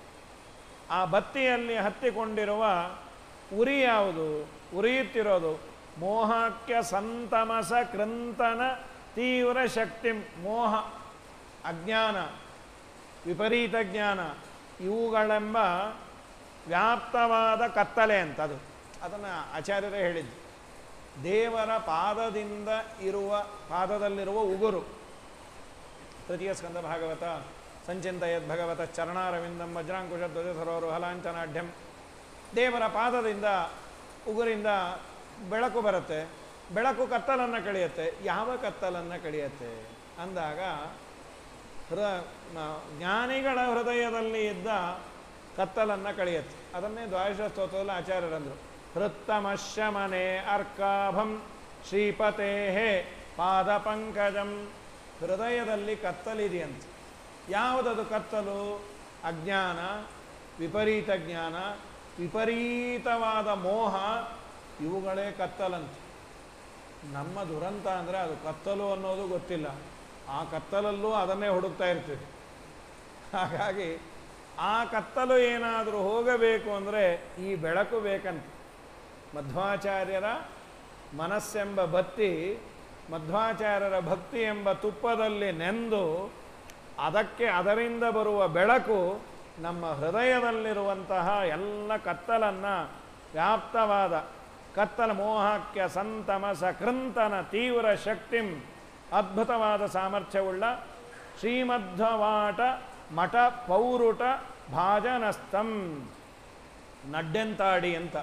ಆ ಬತ್ತಿಯಲ್ಲಿ ಹತ್ತಿಕೊಂಡಿರುವ ಉರಿ ಯಾವುದು ಉರಿಯುತ್ತಿರೋದು ಮೋಹಕ್ಕೆ ಸಂತಮಸ ಕೃಂತನ ತೀವ್ರ ಶಕ್ತಿ ಮೋಹ ಅಜ್ಞಾನ ವಿಪರೀತ ಜ್ಞಾನ ಇವುಗಳೆಂಬ ವ್ಯಾಪ್ತವಾದ ಕತ್ತಲೆ ಅಂತ ಅದು ಅದನ್ನು ಆಚಾರ್ಯರೇ ಹೇಳಿದ್ದು ದೇವರ ಪಾದದಿಂದ ಇರುವ ಪಾದದಲ್ಲಿರುವ ಉಗುರು ತೃತೀಯ ಸ್ಕಂದ ಭಾಗವತ ಸಂಚಿಂತಯದ್ ಭಗವತ ಚರಣಾರವಿಂದಂ ವಜ್ರಾಂಕುಶ ಧ್ವಜ ಸರೋರು ಹಲಾಂಚನಾಢ್ಯಂ ದೇವರ ಪಾದದಿಂದ ಉಗುರಿಂದ ಬೆಳಕು ಬರುತ್ತೆ ಬೆಳಕು ಕತ್ತಲನ್ನು ಕಳೆಯುತ್ತೆ ಯಾವ ಕತ್ತಲನ್ನು ಕಳೆಯುತ್ತೆ ಅಂದಾಗ ಹೃ ನ- ಜ್ಞಾನಿಗಳ ಹೃದಯದಲ್ಲಿ ಇದ್ದ ಕತ್ತಲನ್ನು ಕಳೆಯುತ್ತೆ ಅದನ್ನೇ ದ್ವಾದಶ ಸ್ತೋತ್ರದಲ್ಲಿ ಆಚಾರ್ಯರಂದರು ಹೃತ್ತಮಶಮನೆ ಅರ್ಕಾಭಂ ಶ್ರೀಪತೇ ಪಾದ ಪಂಕಜಂ ಹೃದಯದಲ್ಲಿ ಕತ್ತಲಿದೆಯಂತೆ ಯಾವುದದು ಕತ್ತಲು ಅಜ್ಞಾನ ವಿಪರೀತ ಜ್ಞಾನ ವಿಪರೀತವಾದ ಮೋಹ ಇವುಗಳೇ ಕತ್ತಲಂತೆ ನಮ್ಮ ದುರಂತ ಅಂದರೆ ಅದು ಕತ್ತಲು ಅನ್ನೋದು ಗೊತ್ತಿಲ್ಲ ಆ ಕತ್ತಲಲ್ಲೂ ಅದನ್ನೇ ಹುಡುಕ್ತಾ ಇರ್ತೀವಿ ಹಾಗಾಗಿ ಆ ಕತ್ತಲು ಏನಾದರೂ ಹೋಗಬೇಕು ಅಂದರೆ ಈ ಬೆಳಕು ಬೇಕಂತೆ ಮಧ್ವಾಚಾರ್ಯರ ಮನಸ್ಸೆಂಬ ಬತ್ತಿ ಮಧ್ವಾಚಾರ್ಯರ ಭಕ್ತಿ ಎಂಬ ತುಪ್ಪದಲ್ಲಿ ನೆಂದು ಅದಕ್ಕೆ ಅದರಿಂದ ಬರುವ ಬೆಳಕು ನಮ್ಮ ಹೃದಯದಲ್ಲಿರುವಂತಹ ಎಲ್ಲ ಕತ್ತಲನ್ನು ವ್ಯಾಪ್ತವಾದ ಕತ್ತಲ ಮೋಹಕ್ಕೆ ಸಂತಮಸ ಕೃಂತನ ತೀವ್ರ ಶಕ್ತಿಂ ಅದ್ಭುತವಾದ ಸಾಮರ್ಥ್ಯವುಳ್ಳ ಶ್ರೀಮಧ್ವವಾಟ ಮಠ ಪೌರುಟ ಭಾಜನಸ್ತಂ ನಡ್ಡೆಂತಾಡಿ ಅಂತ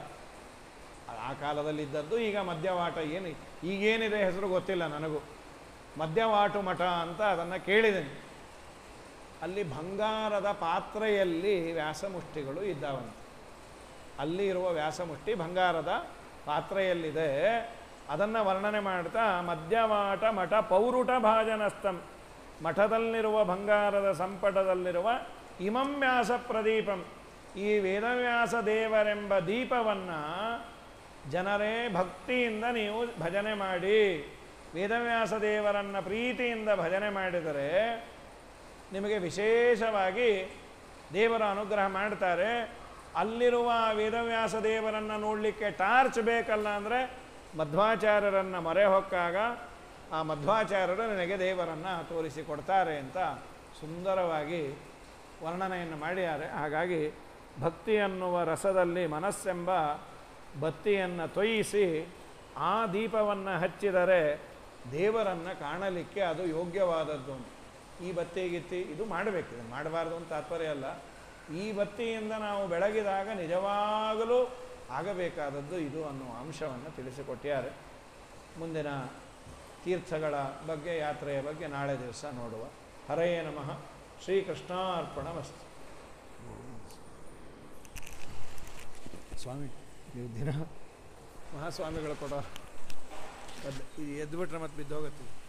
ಆ ಕಾಲದಲ್ಲಿ ಇದ್ದದ್ದು ಈಗ ಮದ್ಯವಾಟ ಏನು ಈಗೇನಿದೆ ಹೆಸರು ಗೊತ್ತಿಲ್ಲ ನನಗೂ ಮದ್ಯವಾಟು ಮಠ ಅಂತ ಅದನ್ನು ಕೇಳಿದ್ದೇನೆ ಅಲ್ಲಿ ಬಂಗಾರದ ಪಾತ್ರೆಯಲ್ಲಿ ವ್ಯಾಸಮುಷ್ಟಿಗಳು ಇದ್ದಾವಂತೆ ಅಲ್ಲಿ ಇರುವ ವ್ಯಾಸಮುಷ್ಟಿ ಬಂಗಾರದ ಪಾತ್ರೆಯಲ್ಲಿದೆ ಅದನ್ನು ವರ್ಣನೆ ಮಾಡ್ತಾ ಮದ್ಯವಾಟ ಮಠ ಪೌರುಟ ಭಾಜನಸ್ತಂ ಮಠದಲ್ಲಿರುವ ಬಂಗಾರದ ಸಂಪಟದಲ್ಲಿರುವ ಇಮಂ ವ್ಯಾಸ ಪ್ರದೀಪಂ ಈ ವೇದವ್ಯಾಸ ದೇವರೆಂಬ ದೀಪವನ್ನು ಜನರೇ ಭಕ್ತಿಯಿಂದ ನೀವು ಭಜನೆ ಮಾಡಿ ವೇದವ್ಯಾಸ ದೇವರನ್ನು ಪ್ರೀತಿಯಿಂದ ಭಜನೆ ಮಾಡಿದರೆ ನಿಮಗೆ ವಿಶೇಷವಾಗಿ ದೇವರ ಅನುಗ್ರಹ ಮಾಡ್ತಾರೆ ಅಲ್ಲಿರುವ ವೇದವ್ಯಾಸ ದೇವರನ್ನು ನೋಡಲಿಕ್ಕೆ ಟಾರ್ಚ್ ಬೇಕಲ್ಲ ಅಂದರೆ ಮಧ್ವಾಚಾರ್ಯರನ್ನು ಮೊರೆ ಹೊಕ್ಕಾಗ ಆ ಮಧ್ವಾಚಾರ್ಯರು ನಿನಗೆ ದೇವರನ್ನು ತೋರಿಸಿಕೊಡ್ತಾರೆ ಅಂತ ಸುಂದರವಾಗಿ ವರ್ಣನೆಯನ್ನು ಮಾಡಿದ್ದಾರೆ ಹಾಗಾಗಿ ಭಕ್ತಿ ಅನ್ನುವ ರಸದಲ್ಲಿ ಮನಸ್ಸೆಂಬ ಬತ್ತಿಯನ್ನು ತೊಯಿಸಿ ಆ ದೀಪವನ್ನು ಹಚ್ಚಿದರೆ ದೇವರನ್ನು ಕಾಣಲಿಕ್ಕೆ ಅದು ಯೋಗ್ಯವಾದದ್ದು ಅಂತ ಈ ಬತ್ತಿ ಗಿತ್ತಿ ಇದು ಮಾಡಬೇಕು ಇದನ್ನು ಮಾಡಬಾರ್ದು ಅಂತ ತಾತ್ಪರ್ಯ ಅಲ್ಲ ಈ ಬತ್ತಿಯಿಂದ ನಾವು ಬೆಳಗಿದಾಗ ನಿಜವಾಗಲೂ ಆಗಬೇಕಾದದ್ದು ಇದು ಅನ್ನುವ ಅಂಶವನ್ನು ತಿಳಿಸಿಕೊಟ್ಟಿದ್ದಾರೆ ಮುಂದಿನ ತೀರ್ಥಗಳ ಬಗ್ಗೆ ಯಾತ್ರೆಯ ಬಗ್ಗೆ ನಾಳೆ ದಿವಸ ನೋಡುವ ಹರಯೇ ನಮಃ ಶ್ರೀಕೃಷ್ಣಾರ್ಪಣ ವಸ್ತು ಸ್ವಾಮಿ ನೀವು ದಿನ ಮಹಾಸ್ವಾಮಿಗಳು ಕೊಡೋ ಇದು ಎದ್ದುಬಿಟ್ರೆ ಮತ್ತೆ ಬಿದ್ದೋಗುತ್ತೆ